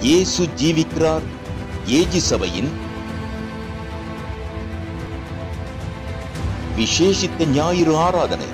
இயேசு ஜீவிக்கிறார் ஏஜி சபையின் விசேஷித்த ஞாயிறு ஆராதனை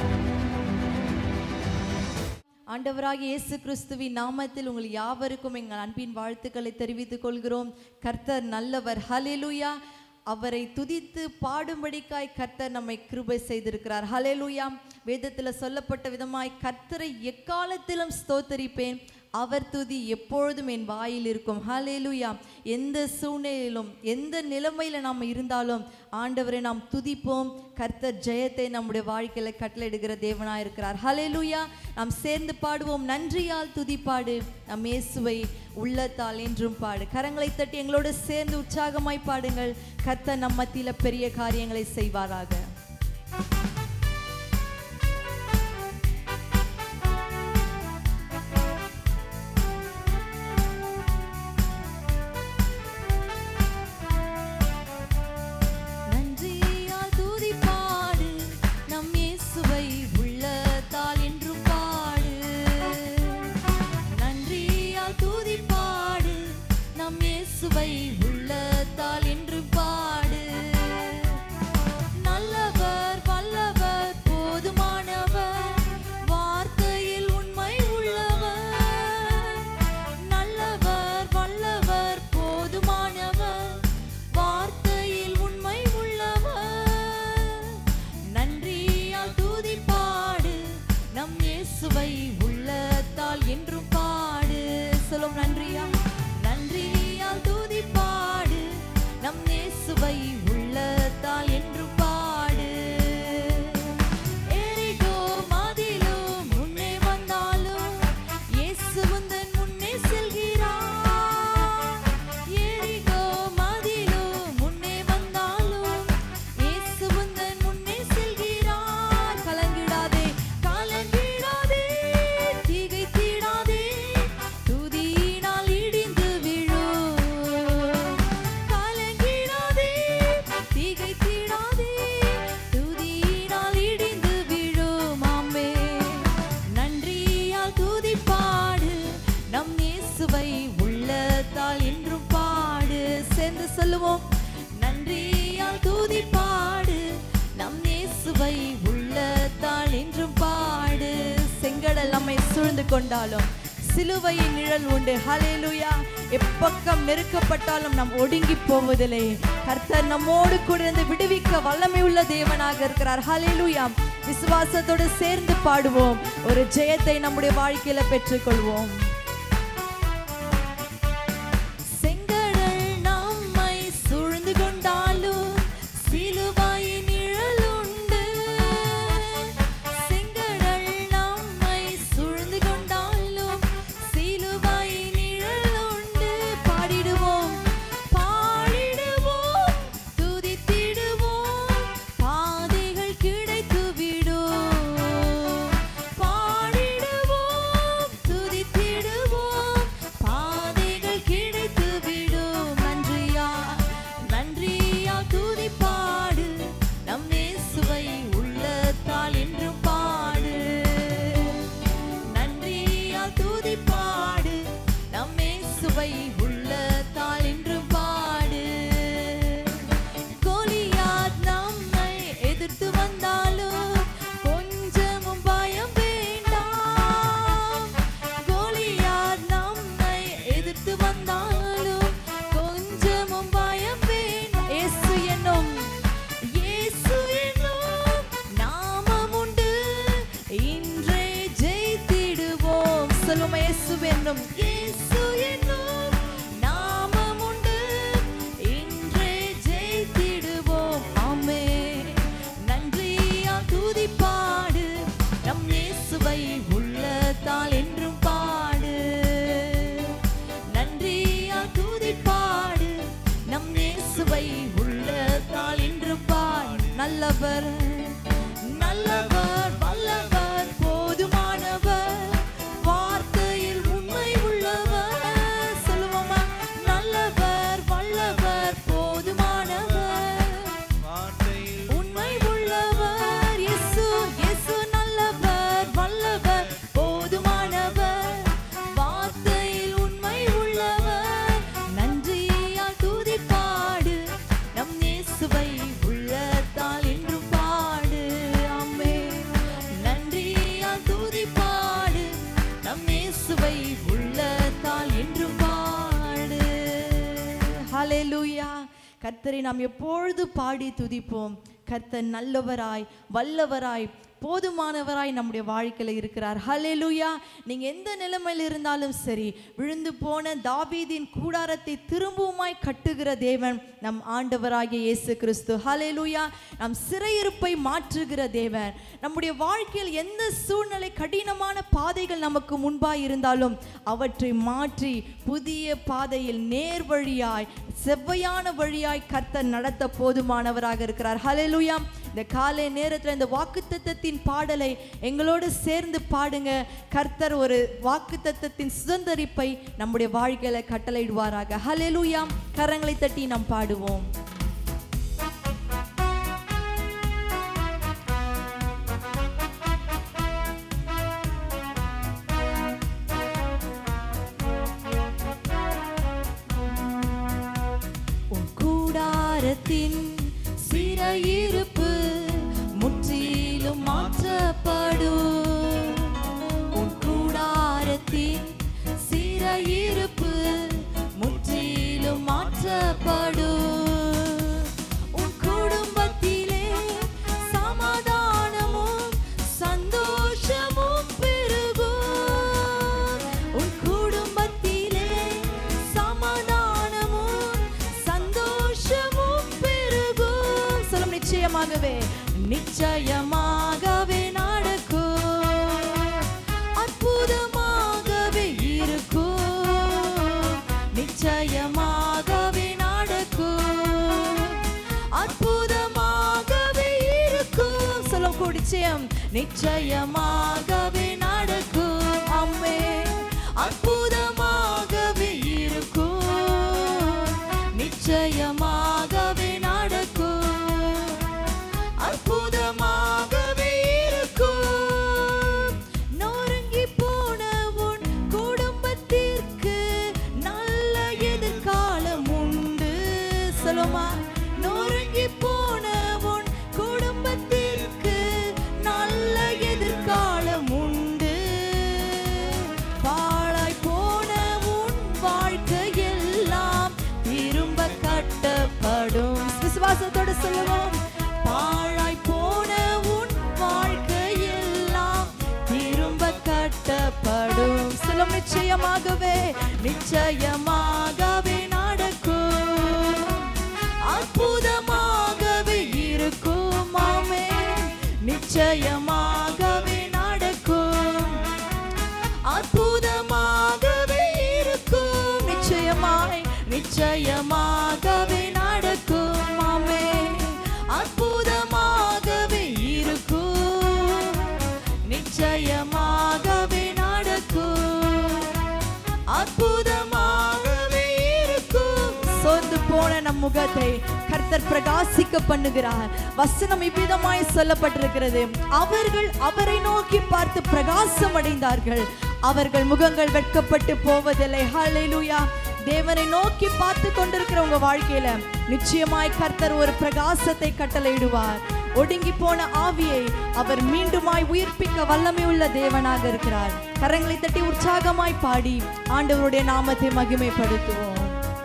ஆண்டவராகிய இயேசு கிறிஸ்துவின் நாமத்தில் உங்கள் யாவருக்கும் எங்கள் அன்பின் வாழ்த்துக்களை தெரிவித்துக் கொள்கிறோம் கர்த்தர் நல்லவர் ஹalleluya அவரை துதித்து பாடும்படிக்காய் கர்த்தர் நம்மை கிருபை செய்திருக்கிறார் ஹalleluya வேதத்தில் சொல்லப்பட்ட விதமாய் கர்த்தரை எக்காலத்திலும் ஸ்தோத்தரிப்பேன் அவர் துதி எப்பொழுதும் என் வாயில் இருக்கும் ஹalleluya எந்த சூழ்நிலையிலும் எந்த நிலைமையில நாம் இருந்தாலும் ஆண்டவரை நாம் துதிப்போம் கர்த்தர் ஜெயத்தை நம்முடைய வாழ்க்கையில கட்டளையிடுகிற தேவனாய் இருக்கிறார் ஹalleluya நாம் சேர்ந்து பாடுவோம் நன்றியால் துதிப்பாடு நம் இயேசுவை உள்ளத்தால் என்றும் பாடு கரங்களை தட்டி எங்களோடு சேர்ந்து உற்சாகமாய் பாடுங்கள் கர்த்தர் நம் மத்தியில பெரிய காரியங்களை செய்வாராக நன்றியால் துதிப்பாடு நம் இயேசுவை உள்ளத்தால் என்றும் பாடு நன்றியால் துதிப்பாடு நம் இயேசுவை உள்ளத்தால் என்றும் பாடு நல்லவர் வல்லவர் போதுமானவர் வார்த்தையில் உண்மை உள்ளவர் நல்லவர் வல்லவர் போதுமானவர் வார்த்தையில் உண்மை உள்ளவர் நன்றியால் துதிப்பாடு நம் இயேசுவை உள்ளத்தால் என்றும் பாடு சொல்லும் நன்றியா நன்றியால் துதிப்பாடு நம் இயேசுவை உள்ளத்தால் என்றும் பாடு எரிகோ மதிலும் முன்னே வந்தாலும் இயேசு உந்தன் முன்னே செல்கிறார் எரிகோ மதிலும் முன்னே வந்தாலும் இயேசு உந்தன் முன்னே செல்கிறார் கலங்கிடாதே கலங்கிடாதே திகைத்திடாதே துதியினால் இடிந்து விழும் கலங்கிடாதே திகைத்திடாதே துதியினால் இடிந்து விழும் ஆமே நன்றியால் துதிப்பாடு நம் இயேசுவை உள்ளத்தால் என்றும் பாடு சேர்ந்து சொல்லுவோம் நன்றியால் துதிப்பாடு நம் இயேசுவை உள்ளத்தால் என்றும் பாடு செங்கடல் நம்மை சூழ்ந்து கொண்டாலும் சிலுவையின் நிழல் உண்டு ஹalleluya எப்பக்கம் நெருக்கப்பட்டாலும் நாம் ஒடுங்கி போவதில்லை கர்த்தர் நம்மோடு கூட இருந்து விடுவிக்க வல்லமை உள்ள தேவனாக இருக்கிறார் ஹalleluya விசுவாசத்தோடு சேர்ந்து பாடுவோம் ஒரு ஜெயத்தை நம்முடைய வாழ்க்கையில பெற்றுக்கொள்வோம் செங்கடல் நம்மை சூழ்ந்து கொண்டாலும் சிலுவையின் நிழல் உண்டு செங்கடல் நம்மை சூழ்ந்து கொண்டாலும் சிலுவையின் நிழல் உண்டு பாடிடுவோம் பாடிடுவோம் துதித்திடுவோம் பாதைகள் கிடைத்துவிடும் பாடிடுவோம் துதித்திடுவோம் பாதைகள் கிடைத்துவிடும் நன்றியா நன்றியா துதிப்பாடு நம் இயேசுவை உள்ளத்தால் என்றும் பாடு நன்றியா துதிப்பாடு நம் இயேசுவை உள்ளத்தால் என்றும் பாடு கோலியாத் நம்மை எதிர்த்து வந்தாலும் கொஞ்சமும் பயம் வேண்டாம் கோலியாத் நம்மை எதிர்த்து வந்தாலும் கொஞ்சமும் பயம் வேண்டாம் இயேசு என்னும் இயேசு என்னும் நாமம் உண்டு இன்றே ஜெயித்திடுவோம் சொல்லுமா இயேசு என்னும் இயேசு என்னும் நாமம் உண்டு இன்றே ஜெயித்திடுவோம் ஆமே நன்றியா துதிப்பாடு நம் இயேசுவை உள்ளத்தால் என்றும் பாடு நன்றியா துதிப்பாடு நம் இயேசுவை உள்ளத்தால் என்றும் பாடு நல்லவர் நல்லவர் வல்லவர் போதுமானவர் வார்த்தையில் உண்மை உள்ளவர் இயேசுவை உள்ளத்தால் என்றும் பாடு ஹalleluya கர்த்தரை நாம் எப்பொழுது பாடி துதிப்போம் கர்த்தர் நல்லவராய் வல்லவராய் போதுமானவராய் நம்முடைய வாழ்க்கையில இருக்கிறார் ஹalleluya நீங்க எந்த நிலைமையில் இருந்தாலும் சரி விழுந்து போன தாவீதின் கூடாரத்தை திரும்பவுமாய் கட்டுகிற தேவன் நம் ஆண்டவராகிய இயேசு கிறிஸ்து ஹalleluya நம் சிறையிருப்பை மாற்றுகிற தேவன் நம்முடைய வாழ்க்கையில் எந்த சூழ்நிலை கடினமான பாதைகள் நமக்கு முன்பாய் இருந்தாலும் அவற்றை மாற்றி புதிய பாதையில் நேர் வழியாய் செவ்வையான வழியாய் கர்த்தர் நடத்த போதுமானவராக இருக்கிறார் ஹalleluya இந்த காலை நேரத்தில் இந்த வாக்குத்தத்தத்தின் பாடலை எங்களோடு சேர்ந்து பாடுங்க கர்த்தர் ஒரு வாக்குத்தத்தத்தின் சுதந்தரிப்பை நம்முடைய வாழ்க்கையில கட்டளையிடுவாராக ஹalleluya கரங்களை தட்டி நாம் பாடுவோம் உன் கூடாரத்தின் சிறையிருப்பு முற்றிலும் மாற்றப்படும் உன் கூடாரத்தின் சிறையிருப்பு முற்றிலும் மாற்றப்படும் உன் குடும்பத்திலே சமாதானமும் சந்தோஷமும் பெருகும் உன் குடும்பத்திலே சமாதானமும் சந்தோஷமும் பெருகும் சொல்லும் நிச்சயமாகவே நிச்சயமாகவே நடக்கும் அற்புதமாகவே இருக்கும் நிச்சயமாகவே நடக்கும் அற்புதமாகவே இருக்கும் சொல்லும் நிச்சயம் நிச்சயமாகவே நடக்கும் அம்மே அற்புதமாகவே இருக்கும் நிச்சயமாகவே நடக்கும் அற்புதமாகவே இருக்கும் நொறுங்கி போன உன் குடும்பத்திற்கு நல்ல எதிர்காலம் உண்டு சொல்லுமா நொறுங்கி போன உன் குடும்பத்திற்கு நல்ல எதிர்காலம் உண்டு பாழாய் போன உன் வாழ்க்கையெல்லாம் திரும்ப கட்டப்படும் விசுவாசத்தோடு சொல்லுவோம் பாழாய் போன உன் வாழ்க்கையெல்லாம் திரும்ப கட்டப்படும் சொல்லும் நிச்சயமாகவே நிச்சயமாகவே நடக்கும் அற்புதமாகவே இருக்கும் ஆமே நிச்சயமாகவே நடக்கும் அற்புதமாகவே இருக்கும் நிச்சயமாய் நிச்சயமாகவே நடக்கும் ஆமே அற்புதமாகவே இருக்கும் நிச்சயமாகவே நடக்கும் அற்புதமாகவே இருக்கும் சோர்ந்து போன நம் முகத்தை கர்த்தர் பிரகாசிக்க பண்ணுகிறார் வசனம் இவ்விதமாய் சொல்லப்பட்டிருக்கிறது அவர்கள் அவரை நோக்கி பார்த்து பிரகாசம் அடைந்தார்கள் அவர்கள் முகங்கள் வெட்கப்பட்டு போவதில்லை ஹalleluya தேவனை நோக்கி பார்த்து கொண்டிருக்கிற உங்க வாழ்க்கையில நிச்சயமாய் கர்த்தர் ஒரு பிரகாசத்தை கட்டளையிடுவார் ஒடுங்கி போன ஆவியை அவர் மீண்டுமாய் உயிர்ப்பிக்க வல்லமை உள்ள தேவனாக இருக்கிறார் கரங்களை தட்டி உற்சாகமாய் பாடி ஆண்டவருடைய நாமத்தை மகிமைப்படுத்துவோம்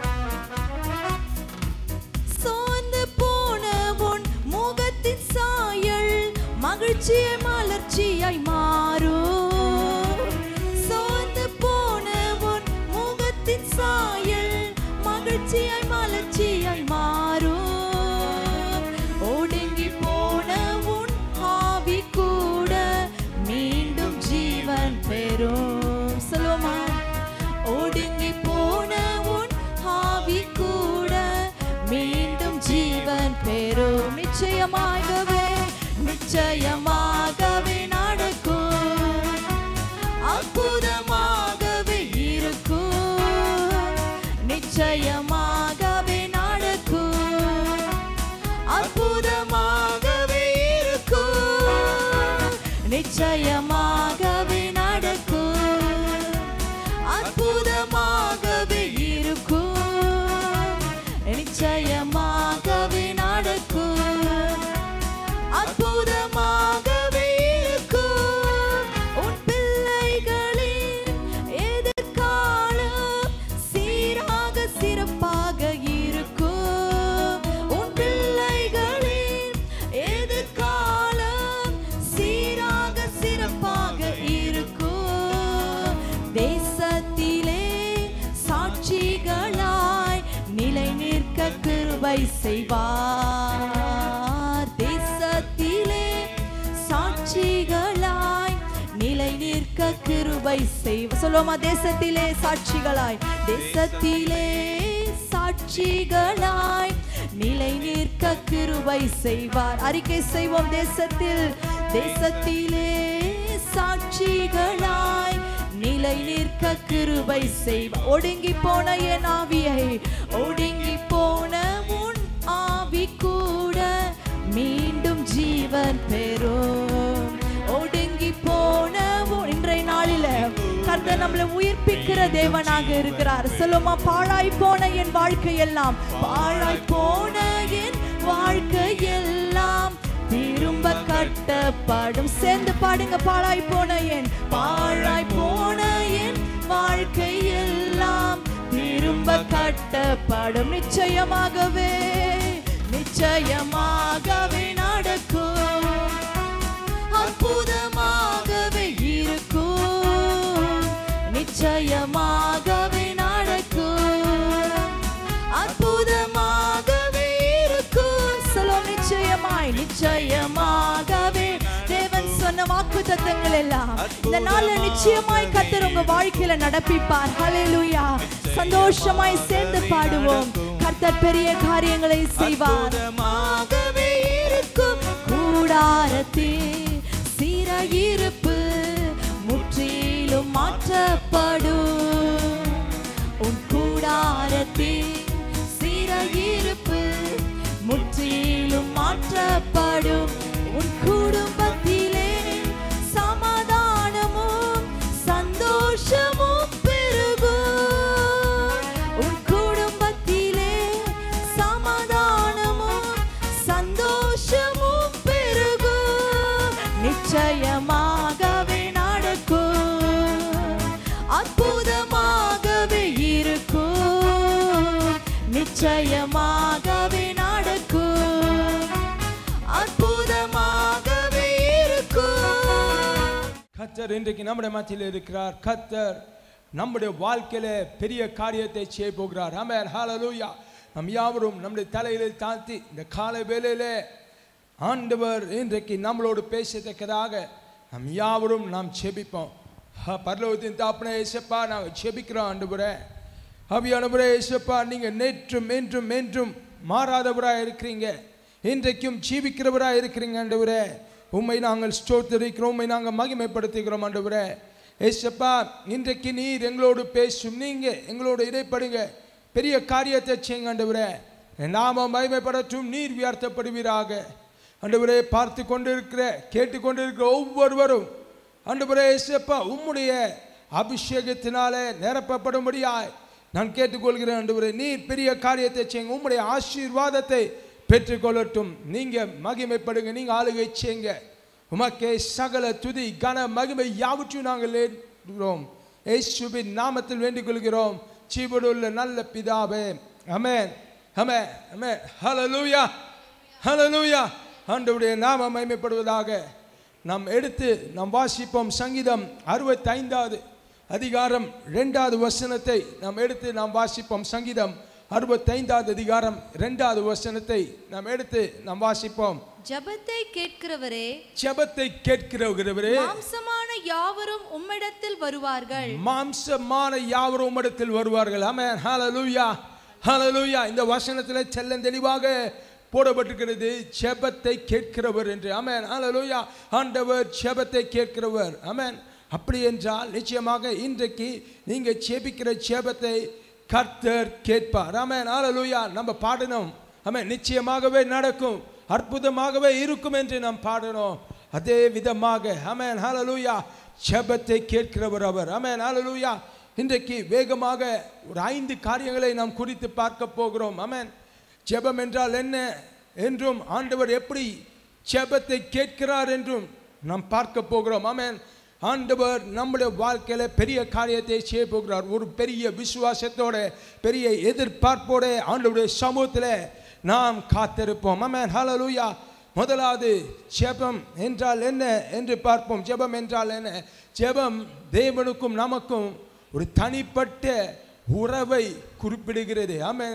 சோர்ந்து போன உன் முகத்தின் சாயல் மகிழ்ச்சியை மலர்ச்சியாய் மாறும் சோர்ந்து போன உன் முகத்தின் சாயல் மகிழ்ச்சியாய் மலர்ச்சியாய் மாறும் ஒடுங்கி போன உன் ஆவி கூட மீண்டும் ஜீவன் பெறும் சொல்லுவோமா ஒடுங்கி போன உன் ஆவி கூட மீண்டும் ஜீவன் பெறும் நிச்சயமாகவே நிச்சயமாகவே நடக்கும் அற்புதமாகவே இருக்கும் நிச்சயமாகவே நடக்கும் அற்புதமாகவே இருக்கும் நிச்சயமாகவே நடக்கும் அற்புதமாகவே இருக்கும் நிச்சயமாகவே நடக்கும் அற்புதமாகவே இருக்கும் உன் பிள்ளைகளின் கிருபை செய்வார் தேசத்திலே சாட்சிகளாய் நிலை நிற்க கிருபை செய்வார் சொல்லுவோமா தேசத்திலே சாட்சிகளாய் தேசத்திலே சாட்சிகளாய் நிலை நிற்க கிருபை செய்வார் அறிக்கை செய்வோம் தேசத்தில் தேசத்திலே சாட்சிகளாய் நிலை நிற்க கிருபை செய்வார் ஒடுங்கி போன என் ஆவியை ஒடுங்கி போன உன் ஆவி கூட மீண்டும் ஜீவன் பெறும் ஒடுங்கி போன உன் இன்றைய நாளில கர்த்தர் நம்மளை உயிர்ப்பிக்கிற தேவனாக இருக்கிறார் சொல்லுமா பாழாய் போன என் வாழ்க்கையெல்லாம் பாழாய் போன என் வாழ்க்கையெல்லாம் திரும்ப கட்டப்படும் சேர்ந்து பாடுங்க பாழாய் போன என் பாழாய் போன என் வாழ்க்கையெல்லாம் திரும்ப கட்டப்படும் நிச்சயமாகவே நிச்சயமாகவே நடக்கும் அற்புதமாகவே இருக்கும் நிச்சயமாகவே நடக்கும் அற்புதமாகவே இருக்கும் சொல்லும் நிச்சயமாய் நிச்சயமாகவே தேவன் சொன்ன வாக்கு தத்தங்கள் எல்லாம் இந்த நாள்ல நிச்சயமாய் கத்தர் உங்க வாழ்க்கையில நடப்பிப்பார் ஹalleluya சந்தோஷமாய் சேர்ந்து பாடுவோம் கர்த்தர் பெரிய காரியங்களை செய்வார் ஆகவே இருக்கும் கூடாரத்தில் சிறையிருப்பு முற்றிலும் மாற்றப்படும் உன் கூடாரத்தில் சிறையிருப்பு முற்றிலும் மாற்றப்படும் உன் குடும்பத்திலே சமாதானமும் சந்தோஷமும் பெருகும் உன் குடும்பத்திலே சமாதானமும் சந்தோஷமும் பெருகும் நிச்சயமாகவே நடக்கும் அற்புதமாகவே இருக்கும் நிச்சயமாகவே நடக்கும் அற்புதமாகவே இருக்கும் கத்தர் இன்றைக்கு நம்முடைய மத்தியில் இருக்கிறார் கத்தர் நம்முடைய வாழ்க்கையில பெரிய காரியத்தை செய்ய போகிறார் ஆமென் ஹalleluya நம் யாவரும் நம்முடைய தலையிலே தாழ்த்தி இந்த காலை வேளையிலே ஆண்டவர் இன்றைக்கு நம்மளோடு பேசத்தக்கதாக நம் யாவரும் நாம் செபிப்போம் ஹ, பரலோகத்தின் தாப்பனே ஏசப்பா நாங்கள் செபிக்கிறோம் ஆண்டவரே அபியானவரே ஏசப்பா நீங்க நேற்றும் என்றும் என்றும் மாறாதவராக இருக்கிறீங்க இன்றைக்கும் ஜீவிக்கிறவராக இருக்கிறீங்க ஆண்டவரே உம்மை நாங்கள் ஸ்தோத்தரிக்கிறோம் உம்மை நாங்கள் மகிமைப்படுத்துகிறோம் ஆண்டவரே ஏசப்பா இன்றைக்கு நீர் எங்களோடு பேசும் நீங்க எங்களோடு இடைப்படுங்க பெரிய காரியத்தை செய்யுங்க ஆண்டவரே நாம மகிமைப்படட்டும் நீர் உயர்த்தப்படுவீராக ஆண்டவரே பார்த்து கொண்டிருக்கிற கேட்டு கொண்டிருக்கிற ஒவ்வொருவரும் ஆண்டவரே இயேசுப்பா உம்முடைய அபிஷேகத்தினாலே நிரப்பப்படும்படியாய் நான் கேட்டுக்கொள்கிறேன் ஆண்டவரே நீர் பெரிய காரியத்தை செய்யுங்க உம்முடைய ஆசீர்வாதத்தை பெற்றுக்கொள்ளட்டும் நீங்க மகிமைப்படுங்க நீங்க ஆளுகை செய்யுங்க உமக்கே சகல துதி கன மகிமை யாவற்றையும் நாங்கள் ஏற்றுகிறோம் இயேசுவின் நாமத்தில் வேண்டிக் கொள்கிறோம் ஜீவனுள்ள நல்ல பிதாவே அமேன் அமேன் அமேன் ஹalleluya ஹalleluya ஆண்டவருடைய நாம மகிமைப்படுவதாக நாம் எடுத்து நாம் வாசிப்போம் சங்கீதம் அறுபத்தைந்தாவது அதிகாரம் ரெண்டாவது வசனத்தை நாம் எடுத்து நாம் வாசிப்போம் சங்கீதம் அறுபத்தைந்தாவது அதிகாரம் ரெண்டாவது வசனத்தை நாம் எடுத்து நாம் வாசிப்போம் ஜெபத்தை கேட்கிறவரே ஜெபத்தை கேட்கிறவரே மாம்சமான யாவரும் உம்மிடத்தில் வருவார்கள் மாம்சமான யாவரும் உம்மிடத்தில் வருவார்கள் ஆமென் ஹalleluya ஹalleluya இந்த வசனத்தில் செல்ல தெளிவாக போடப்பட்டிருக்கிறது ஜெபத்தை கேட்கிறவர் என்று ஆமென் ஹalleluya ஆண்டவர் ஜெபத்தை கேட்கிறவர் ஆமென் அப்படி என்றால் நிச்சயமாக இன்றைக்கு நீங்க ஜெபிக்கிற ஜெபத்தை கர்த்தர் கேட்பார் ஆமென் ஹalleluya நம்ம பாடணும் ஆமென் நிச்சயமாகவே நடக்கும் அற்புதமாகவே இருக்கும் என்று நாம் பாடணும் அதே விதமாக ஆமென் ஹalleluya ஜெபத்தை கேட்கிறவர் அவர் ஆமென் ஹalleluya இன்றைக்கு வேகமாக ஒரு ஐந்து காரியங்களை நாம் குறித்து பார்க்க போகிறோம் ஆமென் ஜெபம் என்றால் என்ன என்றும் ஆண்டவர் எப்படி ஜெபத்தை கேட்கிறார் என்றும் நாம் பார்க்க போகிறோம் ஆமென் ஆண்டவர் நம்முடைய வாழ்க்கையில பெரிய காரியத்தை செய்ய போகிறார் ஒரு பெரிய விசுவாசத்தோட பெரிய எதிர்பார்ப்போட ஆண்டவருடைய சமூகத்தில் நாம் காத்திருப்போம் ஆமென் ஹalleluya முதலாவது ஜெபம் என்றால் என்ன என்று பார்ப்போம் ஜெபம் என்றால் என்ன ஜெபம் தேவனுக்கும் நமக்கும் ஒரு தனிப்பட்ட உறவை குறிப்பிடுகிறது ஆமென்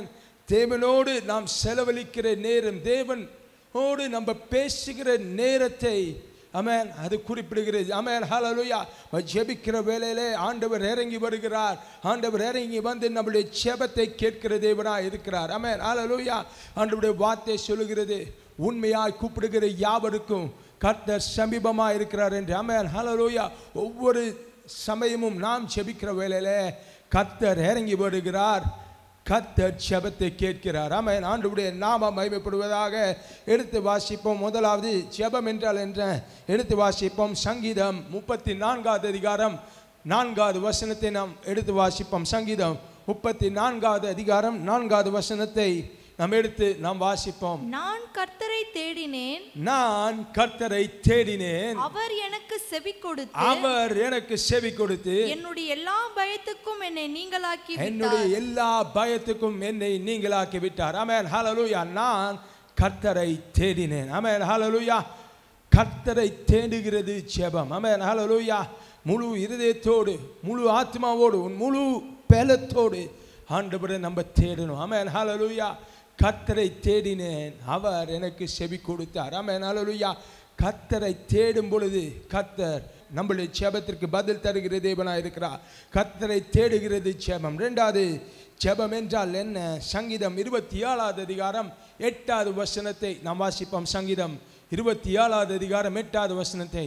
தேவனோடு நாம் செலவழிக்கிற நேரம் தேவனோடு நம்ம பேசுகிற நேரத்தை அமேன் அது குறிப்பிடுகிறது அமேன் ஹalleluya ஜெபிக்கிற வேளையிலே ஆண்டவர் இறங்கி வருகிறார் ஆண்டவர் இறங்கி வந்து நம்முடைய ஜெபத்தை கேட்கிற தேவனாய் இருக்கிறார் அமேன் ஹalleluya ஆண்டவருடைய வார்த்தை சொல்லுகிறது உண்மையாய் கூப்பிடுகிற யாவருக்கும் கர்த்தர் சமீபமாக இருக்கிறார் என்று அமேன் ஹalleluya ஒவ்வொரு சமயமும் நாம் ஜெபிக்கிற வேளையிலே கர்த்தர் இறங்கி வருகிறார் கர்த்தர் ஜெபத்தை கேட்கிறார் ஆமென் ஆண்டவருடைய நாமம் மகிமைப்படுவதாக எடுத்து வாசிப்போம் முதலாவது ஜெபம் என்றால் என்ற எடுத்து வாசிப்போம் சங்கீதம் முப்பத்தி நான்காவது அதிகாரம் நான்காவது வசனத்தை நாம் எடுத்து வாசிப்போம் சங்கீதம் முப்பத்தி நான்காவது அதிகாரம் நான்காவது வசனத்தை நாம் எடுத்து நாம் வாசிப்போம் நான் கர்த்தரை தேடினேன் நான் கர்த்தரை தேடினேன் அவர் எனக்கு செவி கொடுத்து அவர் எனக்கு செவி கொடுத்து என்னுடைய எல்லா பயத்துக்கும் என்னை நீங்களாக்கி என்னுடைய விட்டார் எல்லா பயத்துக்கும் என்னை நீங்களாக்கி விட்டார் ஆமென் ஹalleluya நான் கர்த்தரை தேடினேன் ஆமென் ஹalleluya கர்த்தரை தேடுகிறது ஜெபம் ஆமென் ஹalleluya முழு இருதயத்தோடு முழு ஆத்மாவோடு உன் முழு பலத்தோடு ஆண்டவரை நம்ம தேடணும் ஆமென் ஹalleluya கர்த்தரை தேடினேன் அவர் எனக்கு செவி கொடுத்தார் ஆமென் ஹalleluya கர்த்தரை தேடும் பொழுது கர்த்தர் நம்மளுடைய ஜெபத்திற்கு பதில் தருகிற தேவனாக இருக்கிறார் கர்த்தரை தேடுகிறது ஜெபம் ரெண்டாவது ஜெபம் என்றால் என்ன சங்கீதம் இருபத்தி ஏழாவது அதிகாரம் எட்டாவது வசனத்தை நாம் வாசிப்போம் சங்கீதம் இருபத்தி ஏழாவது அதிகாரம் எட்டாவது வசனத்தை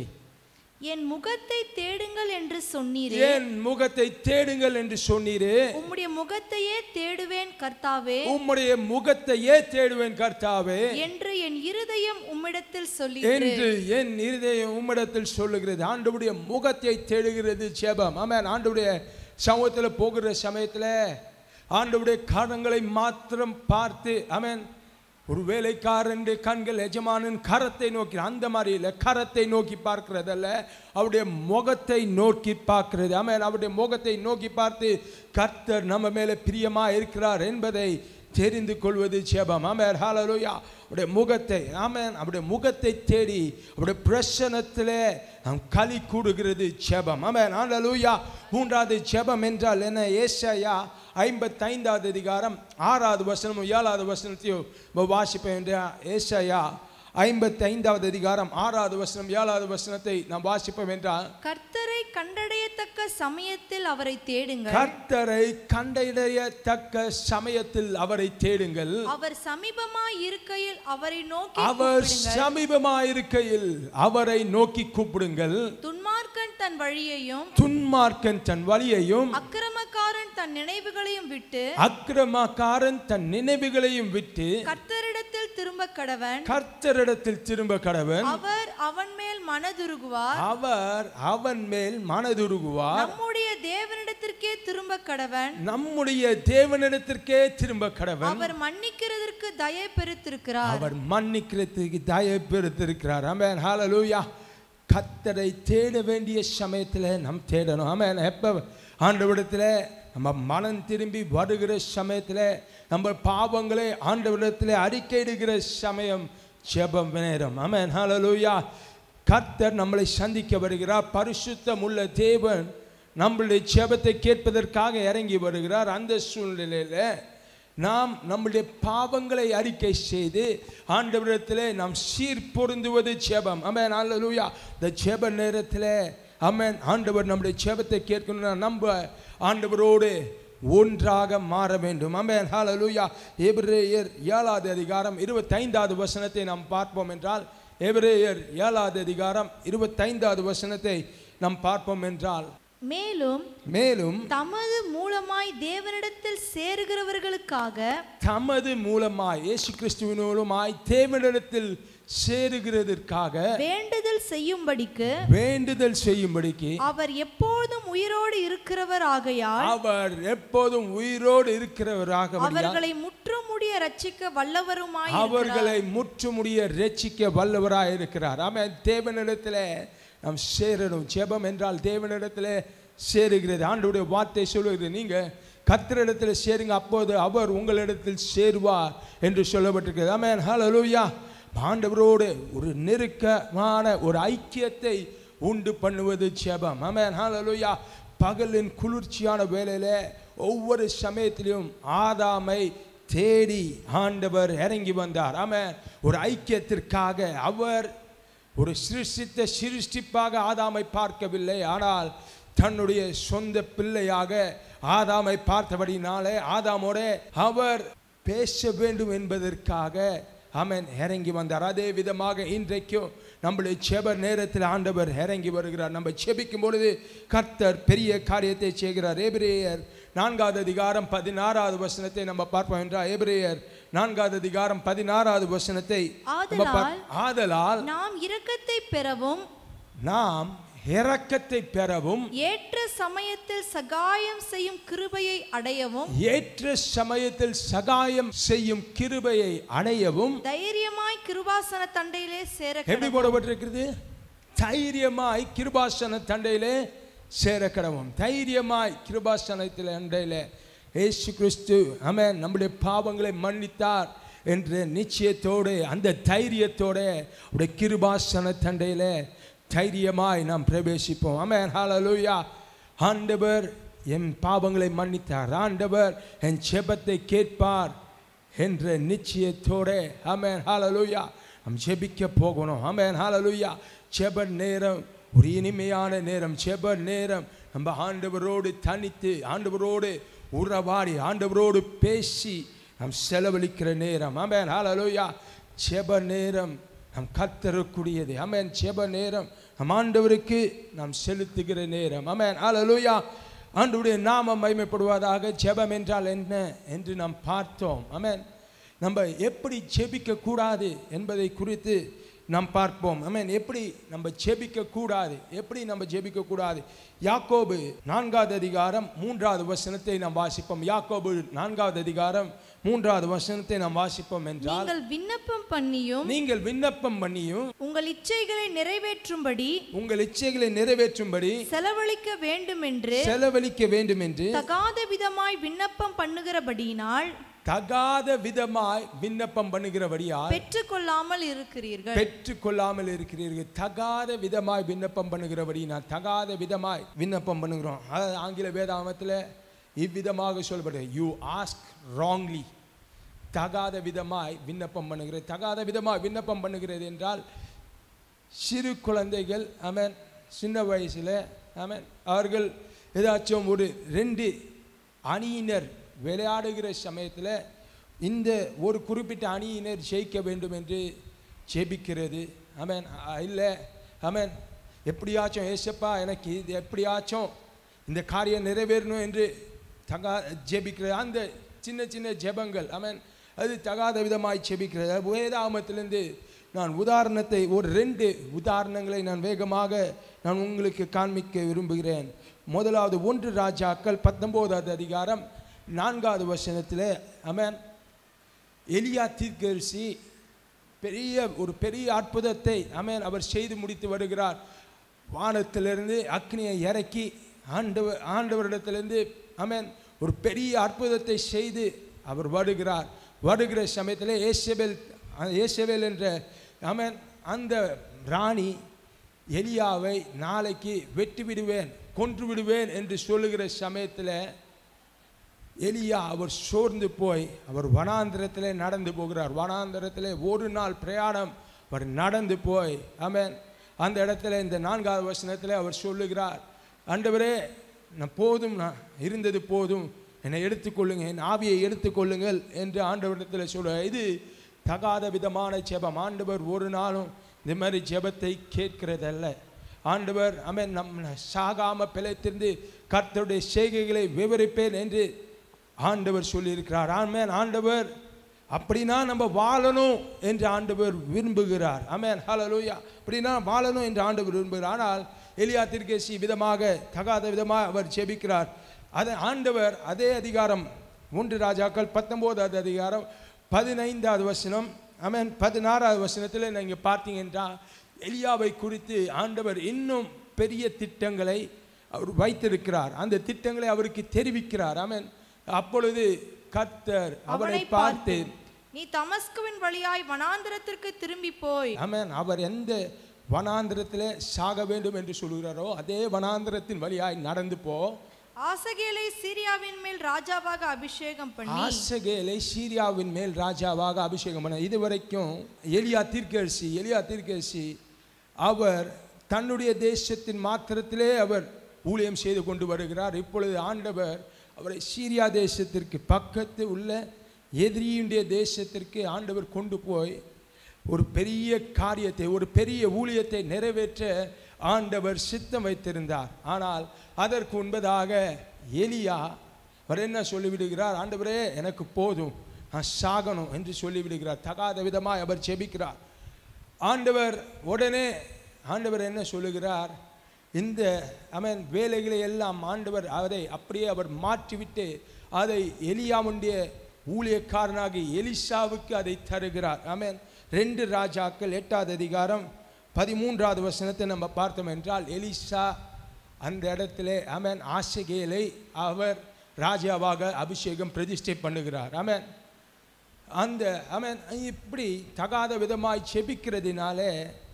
என் முகத்தை தேடுங்கள் என்று சொன்னீரே என் முகத்தை தேடுங்கள் என்று சொன்னீரே உம்முடைய முகத்தையே தேடுவேன் கர்த்தாவே உம்முடைய முகத்தையே தேடுவேன் கர்த்தாவே என்று என் இருதயம் உம்மிடத்தில் சொல்லி என்று என் இருதயம் உம்மிடத்தில் சொல்லுகிறது ஆண்டவருடைய முகத்தை தேடுகிறது ஜெபம் ஆமென் ஆண்டவருடைய சமூகத்தில் போகிற சமயத்தில் ஆண்டவருடைய காரணங்களை மாத்திரம் பார்த்து ஆமென் ஒரு வேலைக்காரன் கண்கள் எஜமானின் கரத்தை நோக்கி அந்த மாதிரி இல்லை கரத்தை நோக்கி பார்க்கிறதல்ல அவருடைய முகத்தை நோக்கி பார்க்கிறது ஆமென் அவருடைய முகத்தை நோக்கி பார்த்து கர்த்தர் நம்ம மேலே பிரியமா இருக்கிறார் என்பதை தெரிந்து கொள்வது ஜெபம் ஆமென் ஹalleluya அவருடைய முகத்தை ஆமென் அவருடைய முகத்தை தேடி அவருடைய பிரசனத்திலே நாம் களி கூடுகிறது ஜெபம் ஆமென் ஹalleluya மூன்றாவது ஜெபம் என்றால் என்ன ஏசாயா ஐம்பத்தைந்தாவது அதிகாரம் ஆறாவது வசனமும் ஏழாவது வசனத்தையும் வாசிப்பேன் என்ற ஏசாயா ஐம்பத்தைந்தாவது அதிகாரம் ஆறாவது வசனம் ஏழாவது வசனத்தை நாம் வாசிப்போம் என்றால் கர்த்தரை கண்டடையத்தக்க சமயத்தில் அவரை தேடுங்கள் கர்த்தரை கண்டறியத்தக்க சமயத்தில் அவரை தேடுங்கள் அவர் சமீபமாய் இருக்கையில் அவரை நோக்கி அவர் கூப்பிடுங்கள். சமீபமாயிருக்கையில் அவரை நோக்கி கூப்பிடுங்கள் துன்மார்க்கன் தன் வழியையும் துன்மார்க்கன் தன் வழியையும் அக்கிரமக்காரன் தன் நினைவுகளையும் விட்டு அக்கிரமக்காரன் தன் நினைவுகளையும் விட்டு கர்த்தரிடத்தில் திரும்ப கடவன் கர்த்தரிடத்தில் திரும்ப கடவன் அவர் அவன் மேல் மனதுருகுவார் அவர் அவன் மேல் மனதுருகுவார் நம்முடைய தேவனிடத்திற்கே திரும்ப கடவன் நம்முடைய தேவனிடத்திற்கே திரும்ப கடவன் அவர் மன்னிக்கிறதற்கு தயை பெருத்திருக்கிறார் அவர் மன்னிக்கிறதுக்கு தயை பெருத்திருக்கிறார் ஆமென் ஹalleluya கத்தரை தேட வேண்டிய சமயத்தில் நாம் தேடணும் ஆமென் எப்போ ஆண்டவரிடத்தில் நம்ம மனம் திரும்பி வருகிற சமயத்தில் நம்ம பாவங்களை ஆண்டவரிடத்தில் அறிக்கையிடுகிற சமயம் ஜெபம் நேரம் ஆமென் ஹalleluya கர்த்தர் நம்மளை சந்திக்க வருகிறார் பரிசுத்தம் உள்ள தேவன் நம்மளுடைய ஜெபத்தை கேட்பதற்காக இறங்கி வருகிறார் அந்த சூழ்நிலையில் நாம் நம்முடைய பாவங்களை அறிக்கை செய்து ஆண்டவரிடத்தில் நாம் சீர் பொருந்துவது ஜெபம் அமேன் அல்லேலூயா இந்த ஜெப நேரத்தில் அமேன் ஆண்டவர் நம்முடைய ஜெபத்தை கேட்கணும்னா நம்ம ஆண்டவரோடு ஒன்றாக மாற வேண்டும் அமேன் ஹalleluya எபிரேயர் ஏழாவது அதிகாரம் இருபத்தைந்தாவது வசனத்தை நாம் பார்ப்போம் என்றால் எபிரேயர் ஏழாவது அதிகாரம் இருபத்தைந்தாவது வசனத்தை நாம் பார்ப்போம் என்றால் மேலும் மேலும் தமது மூலமாய் தேவனிடத்தில் சேருகிறவர்களுக்காக தமது மூலமாய் இயேசு கிறிஸ்துவின் மூலமாய் தேவனிடத்தில் சேருகிறதற்காக வேண்டுதல் செய்யும்படிக்கு வேண்டுதல் செய்யும்படிக்கு அவர் எப்போதும் உயிரோடு இருக்கிறவர் ஆகையால் அவர் எப்போதும் உயிரோடு இருக்கிறவராக அவர்களை முற்றுமுடிய ரட்சிக்க வல்லவருமாய் அவர்களை முற்றுமுடிய ரட்சிக்க வல்லவராய் இருக்கிறார் ஆமென் தேவனிடத்தில் நாம் சேரணும் ஜெபம் என்றால் தேவனிடத்தில் சேருகிறது ஆண்டவருடைய வார்த்தை சொல்லுகிறது நீங்க கர்த்தரிடத்தில் சேருங்க அப்போது அவர் உங்களிடத்தில் சேருவார் என்று சொல்லப்பட்டிருக்கிறது ஆமென் ஹalleluya ஆண்டவரோடு ஒரு நெருக்கமான ஒரு ஐக்கியத்தை உண்டு பண்ணுவது ஜெபம் ஆமென் ஹalleluya பகலின் குளிர்ச்சியான வேளையில ஒவ்வொரு சமயத்திலும் ஆதாமை தேடி ஆண்டவர் இறங்கி வந்தார் ஆமென் ஒரு ஐக்கியத்திற்காக அவர் ஒரு சிருஷ்டித்த சிருஷ்டிப்பாக ஆதாமை பார்க்கவில்லை ஆனால் தன்னுடைய சொந்த பிள்ளையாக ஆதாமை பார்த்தபடினாலே ஆதாமோட அவர் பேச வேண்டும் என்பதற்காக ஆமென் இறங்கி வந்தார் அதே விதமாக இன்றைக்கும் நம்முடைய செப நேரத்தில் ஆண்டவர் இறங்கி வருகிறார் நம்ம செபிக்கும் பொழுது கர்த்தர் பெரிய காரியத்தை செய்கிறார் எபிரேயர் நான்காவது அதிகாரம் பதினாறாவது வசனத்தை நம்ம பார்ப்போம் என்றால் எபிரேயர் நான்காவது அதிகாரம் பதினாறாவது வசனத்தை நம்ம பார்- ஆதலால் நாம் இரக்கத்தை பெறவும் நாம் இரக்கத்தை பெறவும் ஏற்ற சமயத்தில் சகாயம் செய்யும் கிருபையை அடையவும் ஏற்ற சமயத்தில் சகாயம் செய்யும் கிருபையை அடையவும் தைரியமாய் கிருபாசன தண்டையிலே சேர எப்படி போடப்பட்டிருக்கிறது தைரியமாய் கிருபாசன தண்டையிலே சேர கடவும் தைரியமாய் கிருபாசனத்தில் அண்டையிலே இயேசு கிறிஸ்து ஆமென் நம்முடைய பாவங்களை மன்னித்தார் என்ற நிச்சயத்தோடு அந்த தைரியத்தோட உடைய கிருபாசன தண்டையிலே தைரியமாய் நாம் பிரவேசிப்போம் ஆமென் ஹalleluya ஆண்டவர் என் பாவங்களை மன்னித்தார் ஆண்டவர் என் செபத்தை கேட்பார் என்ற நிச்சயத்தோட ஆமென் ஹalleluya நாம் ஜெபிக்க போகணும் ஆமென் ஹalleluya ஜெப நேரம் ஒரு இனிமையான நேரம் ஜெப நேரம் நம்ம ஆண்டவரோடு தனித்து ஆண்டவரோடு உறவாடி ஆண்டவரோடு பேசி நாம் செலவழிக்கிற நேரம் ஆமென் ஹalleluya ஜெப நேரம் நாம் கத்தரக்கூடியது ஆமென் ஜெப நேரம் நம் ஆண்டவருக்கு நாம் செலுத்துகிற நேரம் ஆமென் ஹalleluya ஆண்டவருடைய நாமம் மகிமைப்படுவதாக ஜெபம் என்றால் என்ன என்று நாம் பார்த்தோம் ஆமென் நம்ம எப்படி ஜெபிக்க கூடாது என்பதை குறித்து நாம் பார்ப்போம் ஆமென் எப்படி நம்ம ஜெபிக்க கூடாது எப்படி நம்ம ஜெபிக்க கூடாது யாக்கோபு நான்காவது அதிகாரம் மூன்றாவது வசனத்தை நாம் வாசிப்போம் யாக்கோபு நான்காவது அதிகாரம் மூன்றாவது வசனத்தை நாம் வாசிப்போம் என்றால் நீங்கள் விண்ணப்பம் பண்ணியும் நீங்கள் விண்ணப்பம் பண்ணியும் உங்கள் இச்சைகளை நிறைவேற்றும்படி உங்கள் இச்சைகளை நிறைவேற்றும்படி செலவழிக்க வேண்டும் என்று செலவழிக்க வேண்டும் என்று தகாத விதமாய் விண்ணப்பம் பண்ணுகிறபடியினால் தகாத விதமாய் விண்ணப்பம் பண்ணுகிறபடியால் பெற்றுக்கொள்ளாமல் இருக்கிறீர்கள் பெற்று கொள்ளாமல் இருக்கிறீர்கள் தகாத விதமாய் விண்ணப்பம் பண்ணுகிறபடி நான் தகாத விதமாய் விண்ணப்பம் பண்ணுகிறோம் அதாவது ஆங்கில வேதாமத்தில் இவ்விதமாக சொல்லப்படுது யூ ஆஸ்க் ராங்லி தகாத விதமாய் விண்ணப்பம் பண்ணுகிறது தகாத விதமாய் விண்ணப்பம் பண்ணுகிறது என்றால் சிறு குழந்தைகள் ஆமென் சின்ன வயசில் ஆமென் அவர்கள் ஏதாச்சும் ஒரு ரெண்டு அணியினர் விளையாடுகிற சமயத்தில் இந்த ஒரு குறிப்பிட்ட அணியினர் ஜெயிக்க வேண்டும் என்று ஜெபிக்கிறது ஆமென் இல்லை ஆமென் எப்படியாச்சும் ஏசப்பா எனக்கு இது எப்படியாச்சும் இந்த காரியம் நிறைவேறணும் என்று தகா ஜெபிக்கிற அந்த சின்ன சின்ன ஜெபங்கள் ஆமென் அது தகாத விதமாய் ஜெபிக்கிறது வேதாமத்திலிருந்து நான் உதாரணத்தை ஒரு ரெண்டு உதாரணங்களை நான் வேகமாக நான் உங்களுக்கு காண்பிக்க விரும்புகிறேன் முதலாவது ஒன்று ராஜாக்கள் பத்தொம்போதாவது அதிகாரம் நான்காவது வசனத்தில் ஆமென் எலியா தீர்க்கதரிசி பெரிய ஒரு பெரிய அற்புதத்தை ஆமென் அவர் செய்து முடித்து வருகிறார் வானத்திலிருந்து அக்னியை இறக்கி ஆண்டவர் ஆண்டவரிடத்திலிருந்து ஆமென் ஒரு பெரிய அற்புதத்தை செய்து அவர் வருகிறார் வருகிற சமயத்தில் ஏசபேல் ஏசபேல் என்ற ஆமென் அந்த ராணி எலியாவை நாளைக்கு வெட்டி விடுவேன் கொன்று விடுவேன் என்று சொல்லுகிற சமயத்தில் எலியா அவர் சோர்ந்து போய் அவர் வனாந்திரத்திலே நடந்து போகிறார் வனாந்திரத்திலே ஒரு நாள் பிரயாணம் அவர் நடந்து போய் ஆமென் அந்த இடத்துல இந்த நான்காவது வசனத்தில் அவர் சொல்லுகிறார் ஆண்டவரே நான் போதும் நான் இருந்தது போதும் என்னை எடுத்துக்கொள்ளுங்க என் ஆவியை எடுத்துக்கொள்ளுங்கள் என்று ஆண்டவரிடத்தில் சொல்ல இது தகாத விதமான ஜெபம் ஆண்டவர் ஒரு நாளும் இந்த மாதிரி ஜெபத்தை கேட்கிறதல்ல ஆண்டவர் அமேன் நம் சாகாம பிழைத்திருந்து கர்த்தருடைய செய்கைகளை விவரிப்பேன் என்று ஆண்டவர் சொல்லியிருக்கிறார் ஆமேன் ஆண்டவர் அப்படின்னா நம்ம வாழணும் என்று ஆண்டவர் விரும்புகிறார் ஆமேன் ஹalleluya அப்படின்னா வாழணும் என்று ஆண்டவர் விரும்புகிறார் ஆனால் எலியா திருக்கேசி விதமாக தகாத விதமாக அவர் ஜெபிக்கிறார் அதை ஆண்டவர் அதே அதிகாரம் மூன்று ராஜாக்கள் பத்தொம்போதாவது அதிகாரம் பதினைந்தாவது வசனம் ஆமென் பதினாறாவது வசனத்தில் நீங்கள் பார்த்தீங்கன்னா எலியாவை குறித்து ஆண்டவர் இன்னும் பெரிய திட்டங்களை அவர் வைத்திருக்கிறார் அந்த திட்டங்களை அவருக்கு தெரிவிக்கிறார் ஆமென் அப்பொழுது கர்த்தர் அவனை பார்த்து நீ தமஸ்குவின் வழியாய் வனாந்திரத்திற்கு திரும்பி போய் ஆமென் அவர் எந்த வனாந்திரத்திலே சாக வேண்டும் என்று சொல்கிறாரோ அதே வனாந்திரத்தின் வழியாய் நடந்து போ ஆசகேலை சீரியாவின் மேல் ராஜாவாக அபிஷேகம் பண்ணி ஆசகேலை சீரியாவின் மேல் ராஜாவாக அபிஷேகம் பண்ண இதுவரைக்கும் எலியா தீர்க்கதரிசி எலியா தீர்க்கதரிசி அவர் தன்னுடைய தேசத்தின் மாத்திரத்திலே அவர் ஊழியம் செய்து கொண்டு வருகிறார் இப்பொழுது ஆண்டவர் அவரை சீரியா தேசத்திற்கு பக்கத்து உள்ள எதிரியுடைய தேசத்திற்கு ஆண்டவர் கொண்டு போய் ஒரு பெரிய காரியத்தை ஒரு பெரிய ஊழியத்தை நிறைவேற்ற ஆண்டவர் சித்தம் வைத்திருந்தார் ஆனால் அதற்கு முன்பதாக எலியா அவர் என்ன சொல்லிவிடுகிறார் ஆண்டவரே எனக்கு போதும் நான் சாகணும் என்று சொல்லிவிடுகிறார் தகாத விதமாய் அவர் செபிக்கிறார் ஆண்டவர் உடனே ஆண்டவர் என்ன சொல்லுகிறார் இந்த அவன் வேலைகளை எல்லாம் ஆண்டவர் அதை அப்படியே அவர் மாற்றிவிட்டு அதை எலியாவுடைய ஊழியக்காரனாகி எலிசாவுக்கு அதை தருகிறார் ஆமென் ரெண்டு ராஜாக்கள் எட்டாவது அதிகாரம் பதிமூன்றாவது வசனத்தை நம்ம பார்த்தோம் என்றால் எலிசா அந்த இடத்துல ஆமென் ஆசகேலை அவர் ராஜாவாக அபிஷேகம் பிரதிஷ்டை பண்ணுகிறார் ஆமென் அந்த அவன் இப்படி தகாத விதமாய் செபிக்கிறதுனால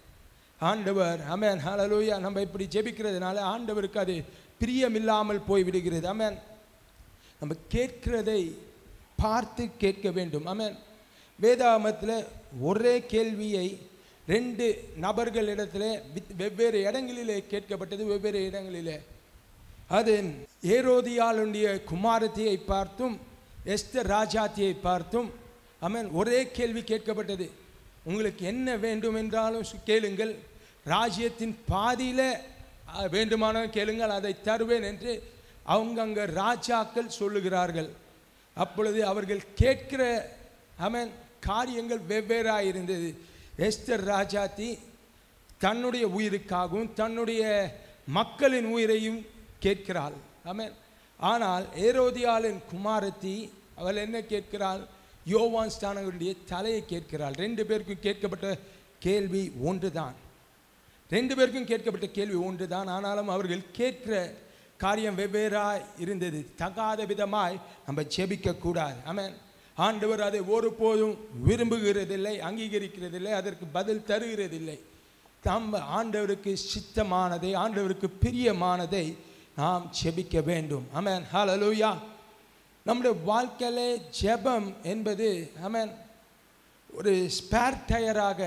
ஆண்டவர் அமேன் ஹalleluya நம்ம இப்படி ஜெபிக்கிறதுனால ஆண்டவருக்கு அது பிரியமில்லாமல் போய் விடுகிறது அமேன் நம்ம கேட்கிறதை பார்த்து கேட்க வேண்டும் அமேன் வேதாகமத்தில் ஒரே கேள்வியை ரெண்டு நபர்களிடத்தில் வித்- வெவ்வேறு இடங்களிலே கேட்கப்பட்டது வெவ்வேறு இடங்களிலே அது ஏரோதியாளுடைய குமாரத்தியை பார்த்தும் எஸ்தர் ராஜாத்தியை பார்த்தும் அமேன் ஒரே கேள்வி கேட்கப்பட்டது உங்களுக்கு என்ன வேண்டும் என்றாலும் சு- கேளுங்கள் ராஜ்யத்தின் பாதியில அ, வேண்டுமானாலும் கேளுங்கள் அதை தருவேன் என்று அவங்க அங்க ராஜாக்கள் சொல்லுகிறார்கள் அப்பொழுது அவர்கள் கேட்கிற அமேன் காரியங்கள் வெவ்வேறாக இருந்தது எஸ்தர் ராஜாத்தி தன்னுடைய உயிருக்காகவும் தன்னுடைய மக்களின் உயிரையும் கேட்கிறாள் ஆமென் ஆனால் ஏரோதியாளின் குமாரத்தி அவள் என்ன கேட்கிறாள் யோவான் ஸ்தானங்களுடைய தலையை கேட்கிறாள் ரெண்டு பேருக்கும் கேட்கப்பட்ட கேள்வி ஒன்றுதான் ரெண்டு பேருக்கும் கேட்கப்பட்ட கேள்வி ஒன்றுதான் ஆனாலும் அவர்கள் கேட்கிற காரியம் வெவ்வேறாய் இருந்தது தகாத விதமாய் நம்ம ஜெபிக்க கூடாது ஆமென் ஆண்டவர் அதை ஒருபோதும் விரும்புகிறதில்லை அங்கீகரிக்கிறதில்லை அதற்கு பதில் தருகிறதில்லை நம்ம ஆண்டவருக்கு சித்தமானதை ஆண்டவருக்கு பிரியமானதை நாம் ஜெபிக்க வேண்டும் ஆமென் ஹalleluya நம்முடைய வாழ்க்கையிலே ஜெபம் என்பது ஆமென் ஒரு ஸ்பேர் டயராக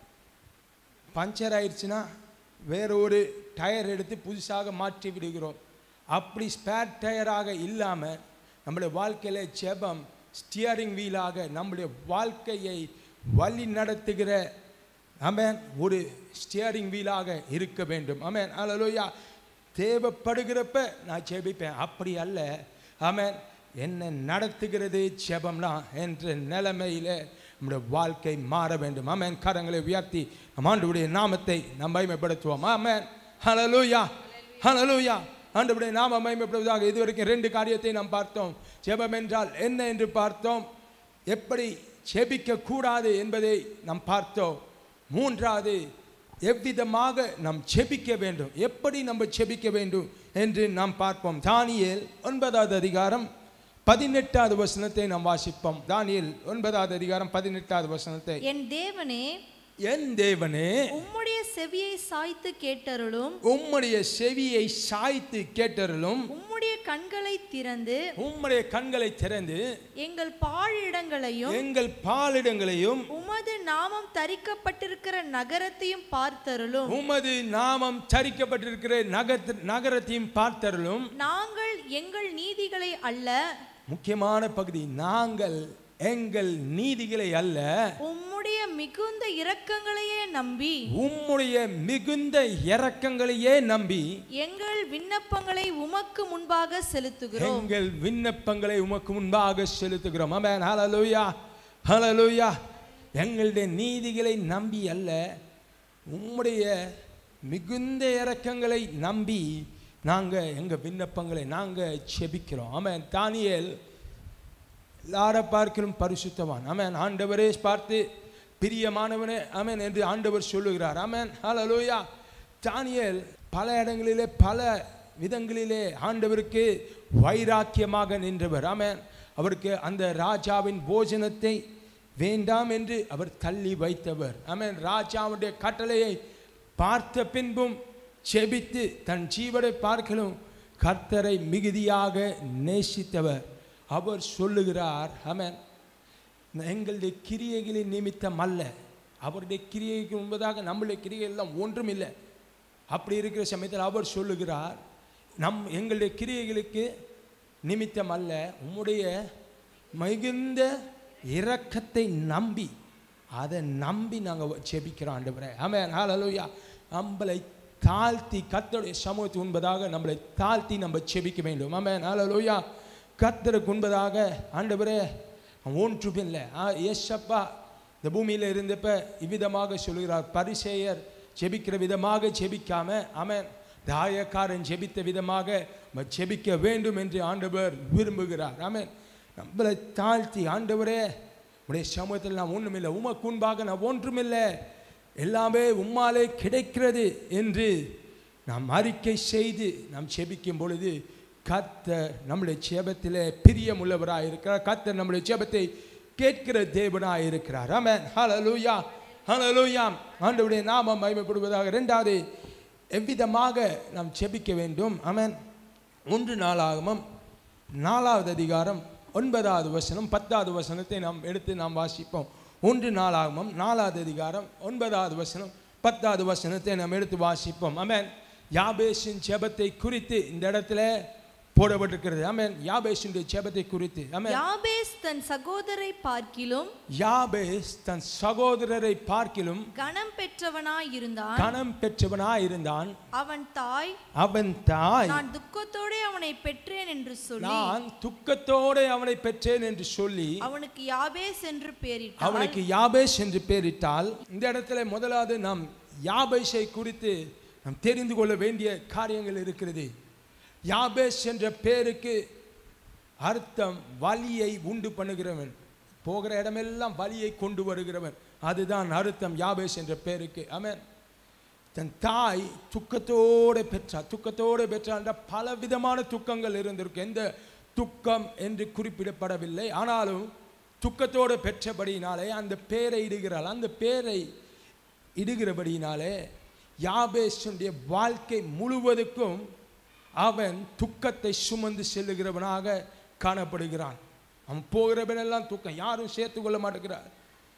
பஞ்சர் ஆயிடுச்சுன்னா வேற ஒரு டயர் எடுத்து புதுசாக மாற்றி விடுகிறோம் அப்படி ஸ்பேர் டயராக இல்லாமல் நம்முடைய வாழ்க்கையில் ஜெபம் ஸ்டியரிங் வீலாக நம்முடைய வாழ்க்கையை வழி நடத்துகிற அமேன் ஒரு ஸ்டியரிங் வீலாக இருக்க வேண்டும் அமேன் அல்லலோயா தேவைப்படுகிறப்ப நான் ஜெபிப்பேன் அப்படி அல்ல ஆமென் என்ன நடத்துகிறது ஜெபம்லாம் என்ற நிலைமையில நம்முடைய வாழ்க்கை மாற வேண்டும் ஆமென் கரங்களை உயர்த்தி நம் ஆண்டவருடைய நாமத்தை நாம் மகிமைப்படுத்துவோம் ஆமென் ஹalleluya ஹalleluya ஆண்டவருடைய நாம மகிமைப்படுவதாக இதுவரைக்கும் ரெண்டு காரியத்தை நாம் பார்த்தோம் ஜெபம் என்றால் என்ன என்று பார்த்தோம் எப்படி ஜெபிக்க கூடாது என்பதை நாம் பார்த்தோம் மூன்றாவது எவ்விதமாக நாம் ஜெபிக்க வேண்டும் எப்படி நம்ம ஜெபிக்க வேண்டும் என்று நாம் பார்ப்போம் தானியேல் ஒன்பதாவது அதிகாரம் பதினெட்டாவது வசனத்தை நாம் வாசிப்போம் தானியேல் ஒன்பதாவது அதிகாரம் பதினெட்டாவது வசனத்தை என் தேவனே என் தேவனே உம்முடைய செவியை சாய்த்து கேட்டருளும் உம்முடைய செவியை சாய்த்து கேட்டருளும் உம்முடைய கண்களை திறந்து உம்முடைய கண்களை திறந்து எங்கள் பாழிடங்களையும் எங்கள் பாலிடங்களையும் உமது நாமம் தரிக்கப்பட்டிருக்கிற நகரத்தையும் பார்த்தருளும் உமது நாமம் தரிக்கப்பட்டிருக்கிற நகர நகரத்தையும் பார்த்தருளும் நாங்கள் எங்கள் நீதிகளை அல்ல முக்கியமான பகுதி நாங்கள் எங்கள் நீதிகளை அல்ல உம்முடைய மிகுந்த இரக்கங்களையே நம்பி உம்முடைய மிகுந்த இரக்கங்களையே நம்பி எங்கள் விண்ணப்பங்களை உமக்கு முன்பாக செலுத்துகிறோம் எங்கள் விண்ணப்பங்களை உமக்கு முன்பாக செலுத்துகிறோம் ஆமென் ஹalleluya ஹalleluya எங்களுடைய நீதிகளை நம்பி அல்ல உம்முடைய மிகுந்த இரக்கங்களை நம்பி நாங்கள் எங்கள் விண்ணப்பங்களை நாங்கள் செபிக்கிறோம் ஆமென் தானியேல் எல்லார பார்க்கலும் பரிசுத்தவான் ஆமென் ஆண்டவரே பார்த்து பிரியமானவனே ஆமென் என்று ஆண்டவர் சொல்லுகிறார் ஆமென் ஹalleluya தானியேல் பல இடங்களிலே பல விதங்களிலே ஆண்டவருக்கு வைராக்கியமாக நின்றவர் ஆமென் அவருக்கு அந்த ராஜாவின் போஜனத்தை வேண்டாம் என்று அவர் தள்ளி வைத்தவர் ஆமென் ராஜாவுடைய கட்டளையை பார்த்த பின்பும் செபித்து தன் ஜீவனை பார்க்கலும் கர்த்தரை மிகுதியாக நேசித்தவர் அவர் சொல்லுகிறார் ஆமென் எங்களுடைய கிரியைகளின் நிமித்தம் அல்ல அவருடைய கிரியைக்கு முன்பதாக நம்மளுடைய கிரியை எல்லாம் ஒன்றும் இல்லை அப்படி இருக்கிற சமயத்தில் அவர் சொல்லுகிறார் நம் எங்களுடைய கிரியைகளுக்கு நிமித்தம் அல்ல உம்முடைய மிகுந்த இரக்கத்தை நம்பி அதை நம்பி நாங்கள் செபிக்கிறோம் ஆண்டவரே ஆமென் ஹalleluya நம்மளை தாழ்த்தி கர்த்தருடைய சமூகத்துக்கு உண்பதாக நம்மளை தாழ்த்தி நம்ம செபிக்க வேண்டும் ஆமென் ஹalleluya கர்த்தருக்கு உண்பதாக ஆண்டவரே ஒன்றுமில்லை ஆ ஏசப்பா இந்த பூமியில் இருந்தப்ப இவ்விதமாக சொல்கிறார் பரிசேயர் ஜெபிக்கிற விதமாக ஜெபிக்காம ஆமென் தாயக்காரன் ஜெபித்த விதமாக நம்ம ஜெபிக்க வேண்டும் என்று ஆண்டவர் விரும்புகிறார் ஆமென் நம்மளை தாழ்த்தி ஆண்டவரே உடைய சமூகத்தில் நான் ஒன்றுமில்லை உமக்கு முன்பாக நான் ஒன்றுமில்லை எல்லாமே உம்மாலே கிடைக்கிறது என்று நாம் அறிக்கை செய்து நாம் செபிக்கும் பொழுது கர்த்தர் நம்முடைய ஜெபத்திலே பிரியமுள்ளவராக இருக்கிறார் கர்த்தர் நம்முடைய ஜெபத்தை கேட்கிற தேவனாக இருக்கிறார் ஆமென் ஹalleluya ஹalleluya ஆண்டவருடைய நாமம் மகிமைப்படுவதாக இரண்டாவது எவ்விதமாக நாம் செபிக்க வேண்டும் ஆமென் ஒன்று நாளாகமம் நாலாவது அதிகாரம் ஒன்பதாவது வசனம் பத்தாவது வசனத்தை நாம் எடுத்து நாம் வாசிப்போம் ஒன்று நாளாகமம் நாலாவது அதிகாரம் ஒன்பதாவது வசனம் பத்தாவது வசனத்தை நாம் எடுத்து வாசிப்போம் ஆமென் யாபேஷின் ஜெபத்தை குறித்து இந்த இடத்துல போடப்பட்டிருக்கிறது ஆமென் யாபேஷினுடைய ஜெபத்தை குறித்து ஆமென் யாபேஸ் தன் சகோதரை பார்க்கிலும் யாபேஸ் தன் சகோதரரை பார்க்கிலும் கனம் பெற்றவனாய் இருந்தான் கணம் பெற்றவனாய் இருந்தான் அவன் தாய் அவன் தாய் நான் துக்கத்தோடே அவனை பெற்றேன் என்று சொல்லி நான் துக்கத்தோடு அவனை பெற்றேன் என்று சொல்லி அவனுக்கு யாபேஸ் என்று பெயரிட்டாள் அவனுக்கு யாபேஷ் என்று பெயரிட்டால் இந்த இடத்துல முதலாவது நாம் யாபேஷை குறித்து நாம் தெரிந்து கொள்ள வேண்டிய காரியங்கள் இருக்கிறது யாபேஷ் என்ற பேருக்கு அர்த்தம் வலியை உண்டு பண்ணுகிறவன் போகிற இடமெல்லாம் வலியை கொண்டு வருகிறவன் அதுதான் அர்த்தம் யாபேஷ் என்ற பேருக்கு ஆமென் தன் தாய் துக்கத்தோடு பெற்றார் துக்கத்தோடு பெற்றார் என்ற பல விதமான துக்கங்கள் இருந்திருக்கு எந்த துக்கம் என்று குறிப்பிடப்படவில்லை ஆனாலும் துக்கத்தோடு பெற்றபடியினாலே அந்த பேரை இடுகிறாள் அந்த பேரை இடுகிறபடியினாலே யாபேஷனுடைய வாழ்க்கை முழுவதுக்கும் அவன் துக்கத்தை சுமந்து செல்லுகிறவனாக காணப்படுகிறான் அவன் போகிறவனெல்லாம் துக்கம் யாரும் சேர்த்து கொள்ள மாட்டேங்கிறார்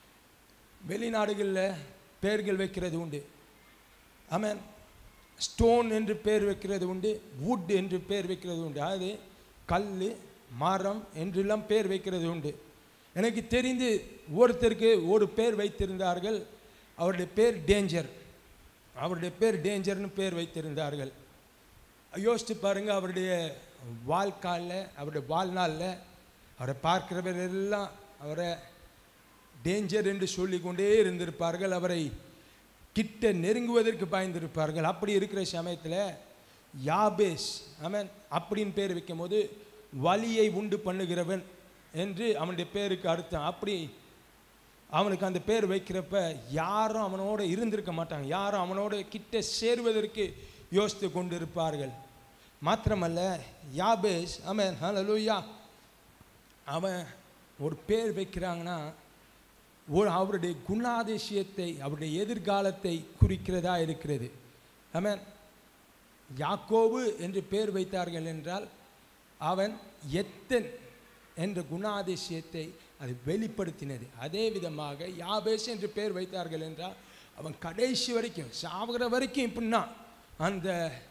வெளிநாடுகளில் பெயர்கள் வைக்கிறது உண்டு ஆமென் ஸ்டோன் என்று பேர் வைக்கிறது உண்டு வுட் என்று பேர் வைக்கிறது உண்டு அதாவது கல் மரம் என்றெல்லாம் பேர் வைக்கிறது உண்டு எனக்கு தெரிந்து ஒருத்தருக்கு ஒரு பேர் வைத்திருந்தார்கள் அவருடைய பேர் டேஞ்சர் அவருடைய பேர் டேஞ்சர்னு பேர் வைத்திருந்தார்கள் யோசித்து பாருங்க அவருடைய வாழ்க்காலில் அவருடைய வாழ்நாளில் அவரை பார்க்கிறவர் எல்லாம் அவரை டேஞ்சர் என்று சொல்லிக்கொண்டே இருந்திருப்பார்கள் அவரை கிட்ட நெருங்குவதற்கு பயந்திருப்பார்கள் அப்படி இருக்கிற சமயத்தில் யாபேஸ் ஆமென் அப்படின்னு பேர் வைக்கும்போது வலியை உண்டு பண்ணுகிறவன் என்று அவனுடைய பேருக்கு அர்த்தம் அப்படி அவனுக்கு அந்த பேர் வைக்கிறப்ப யாரும் அவனோட இருந்திருக்க மாட்டாங்க யாரும் அவனோட கிட்ட சேருவதற்கு யோசித்து கொண்டிருப்பார்கள் மாத்திரமல்ல யாபேஸ் ஆமென் ஹalleluya அவன் ஒரு பேர் வைக்கிறாங்கன்னா ஒரு அவருடைய குணாதிசயத்தை அவருடைய எதிர்காலத்தை குறிக்கிறதா இருக்கிறது ஆமென் யாக்கோபு என்று பேர் வைத்தார்கள் என்றால் அவன் எத்தன் என்ற குணாதிசயத்தை அது வெளிப்படுத்தினது அதே விதமாக யாபேஸ் என்று பேர் வைத்தார்கள் என்றால் அவன் கடைசி வரைக்கும் சாவுகிற வரைக்கும் இப்படின்னா அந்த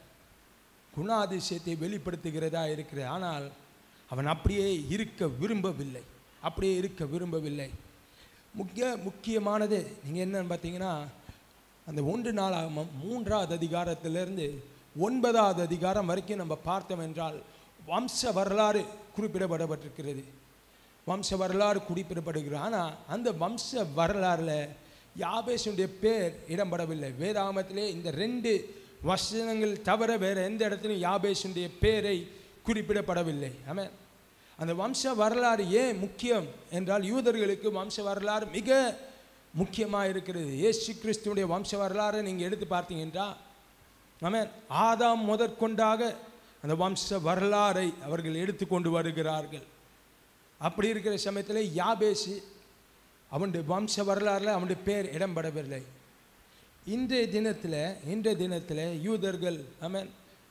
குணாதிசயத்தை வெளிப்படுத்துகிறதா இருக்கிறது ஆனால் அவன் அப்படியே இருக்க விரும்பவில்லை அப்படியே இருக்க விரும்பவில்லை முக்கிய முக்கியமானது நீங்கள் என்னன்னு பார்த்தீங்கன்னா அந்த ஒன்று நாளாகமம் மூன்றாவது அதிகாரத்திலிருந்து ஒன்பதாவது அதிகாரம் வரைக்கும் நம்ம பார்த்தோம் என்றால் வம்ச வரலாறு குறிப்பிடப்படப்பட்டிருக்கிறது வம்ச வரலாறு குறிப்பிடப்படுகிறது ஆனால் அந்த வம்ச வரலாறில் யாபேஷனுடைய பேர் இடம்படவில்லை வேதாகமத்திலே இந்த ரெண்டு வசனங்கள் தவிர வேறு எந்த இடத்திலும் யாபேஷனுடைய பேரை குறிப்பிடப்படவில்லை ஆமென் அந்த வம்ச வரலாறு ஏன் முக்கியம் என்றால் யூதர்களுக்கு வம்ச வரலாறு மிக முக்கியமாக இருக்கிறது இயேசு கிறிஸ்துவுடைய வம்ச வரலாறை நீங்கள் எடுத்து பார்த்தீங்கன்னா ஆமென் ஆதாம் முதற்கொண்டாக அந்த வம்ச வரலாறை அவர்கள் எடுத்துக்கொண்டு வருகிறார்கள் அப்படி இருக்கிற சமயத்தில் யாபேசு அவனுடைய வம்ச வரலாறில் அவனுடைய பேர் இடம்பெறவில்லை இன்றைய தினத்தில் இன்றைய தினத்தில் யூதர்கள் ஆமென்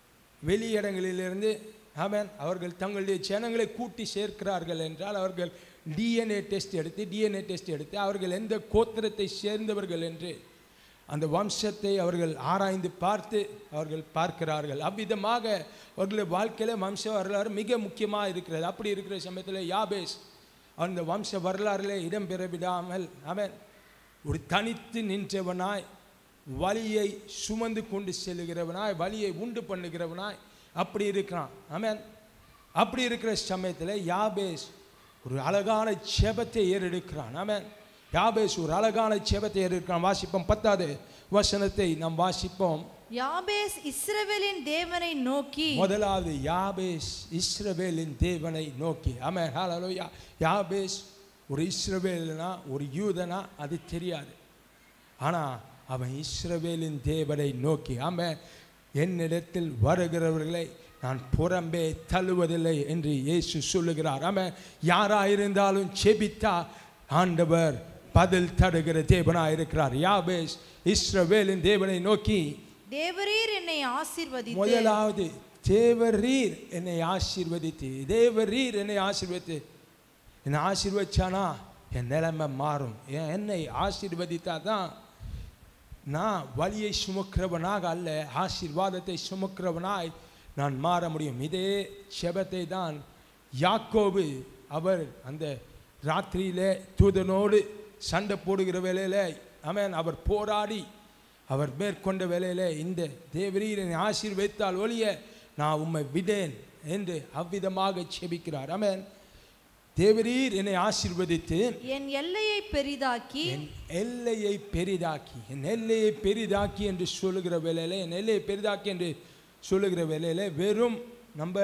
வெளியிடங்களிலிருந்து ஆமென் அவர்கள் தங்களுடைய ஜனங்களை கூட்டி சேர்க்கிறார்கள் என்றால் அவர்கள் டிஎன்ஏ டெஸ்ட் எடுத்து டிஎன்ஏ டெஸ்ட் எடுத்து அவர்கள் எந்த கோத்திரத்தை சேர்ந்தவர்கள் என்று அந்த வம்சத்தை அவர்கள் ஆராய்ந்து பார்த்து அவர்கள் பார்க்கிறார்கள் அவ்விதமாக அவர்களுடைய வாழ்க்கையில் வம்ச வரலாறு மிக முக்கியமாக இருக்கிறது அப்படி இருக்கிற சமயத்தில் யாபேஸ் அந்த வம்ச வரலாறிலே இடம்பெற விடாமல் அவன் ஒரு தனித்து நின்றவனாய் வலியை சுமந்து கொண்டு செல்லுகிறவனாய் வலியை உண்டு பண்ணுகிறவனாய் அப்படி இருக்கிறான் ஆமென் அப்படி இருக்கிற சமயத்தில் யாபேஸ் ஒரு அழகான செபத்தை ஏறெடுக்கிறான் ஆமென் யாபேஸ் ஒரு அழகான செபத்தை ஏறெடுக்கிறான் வாசிப்போம் பத்தாவது வசனத்தை நாம் வாசிப்போம் யாபேஸ் இஸ்ரவேலின் தேவனை நோக்கி முதலாவது யாபேஸ் இஸ்ரவேலின் தேவனை நோக்கி ஆமென் ஹalleluya யாபேஸ் ஒரு இஸ்ரவேலனா ஒரு யூதனா அது தெரியாது ஆனால் அவன் இஸ்ரவேலின் தேவனை நோக்கி ஆமென் என்னிடத்தில் வருகிறவர்களை நான் புறம்பே தள்ளுவதில்லை என்று இயேசு சொல்லுகிறார் ஆமென் யாராயிருந்தாலும் செபித்தா ஆண்டவர் பதில் தருகிற தேவனாக இருக்கிறார் யாபேஸ் இஸ்ரவேலின் தேவனை நோக்கி தேவரீர் என்னை ஆசீர்வதித்து முதலாவது தேவரீர் என்னை ஆசீர்வதித்து தேவரீர் என்னை ஆசீர்வதித்து என்னை ஆசீர்வதிச்சானா என் நிலைமை மாறும் என் என்னை ஆசீர்வதித்தா தான் நான் வலியை சுமக்கிறவனாக அல்ல ஆசீர்வாதத்தை சுமக்கிறவனாய் நான் மாற முடியும் இதே செபத்தை தான் யாக்கோபு அவர் அந்த ராத்திரியிலே தூதனோடு சண்டை போடுகிற வேளையில அவன் அவர் போராடி அவர் மேற்கொண்ட வேளையில இந்த தேவரீர் என்னை ஆசீர்வதித்தால் ஒழிய நான் உம்மை விடேன் என்று அவ்விதமாக செபிக்கிறார் அவன் தேவரீர் என்னை ஆசீர்வதித்து என் எல்லையை பெரிதாக்கி என் எல்லையை பெரிதாக்கி என் எல்லையை பெரிதாக்கி என்று சொல்லுகிற வேலையில் என் எல்லையை பெரிதாக்கி என்று சொல்லுகிற வேலையில் வெறும் நம்ம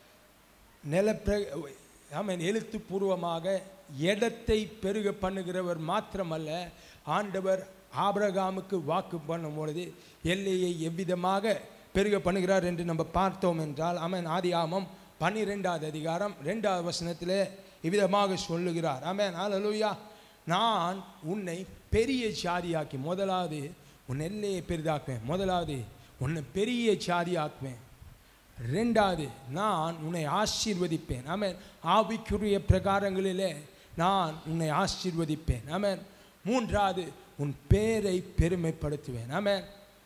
நிலப்பிர ஆமாம் எழுத்துப்பூர்வமாக இடத்தை பெருக பண்ணுகிறவர் மாத்திரமல்ல ஆண்டவர் ஆபிரகாமுக்கு வாக்கு பண்ணும் பொழுது எல்லையை எவ்விதமாக பெருக பண்ணுகிறார் என்று நம்ம பார்த்தோம் என்றால் ஆமென் ஆதியாமம் பன்னிரெண்டாவது அதிகாரம் ரெண்டாவது வசனத்திலே இவ்விதமாக சொல்லுகிறார் ஆமென் ஹalleluya நான் உன்னை பெரிய ஜாதியாக்கி முதலாவது உன் எல்லையை பெரிதாக்குவேன் முதலாவது உன்னை பெரிய ஜாதியாக்குவேன் ரெண்டாவது நான் உன்னை ஆசீர்வதிப்பேன் ஆமென் ஆவிக்குரிய பிரகாரங்களிலே நான் உன்னை ஆசீர்வதிப்பேன் ஆமென் மூன்றாவது உன் பேரை பெருமைப்படுத்துவேன் ஆமென்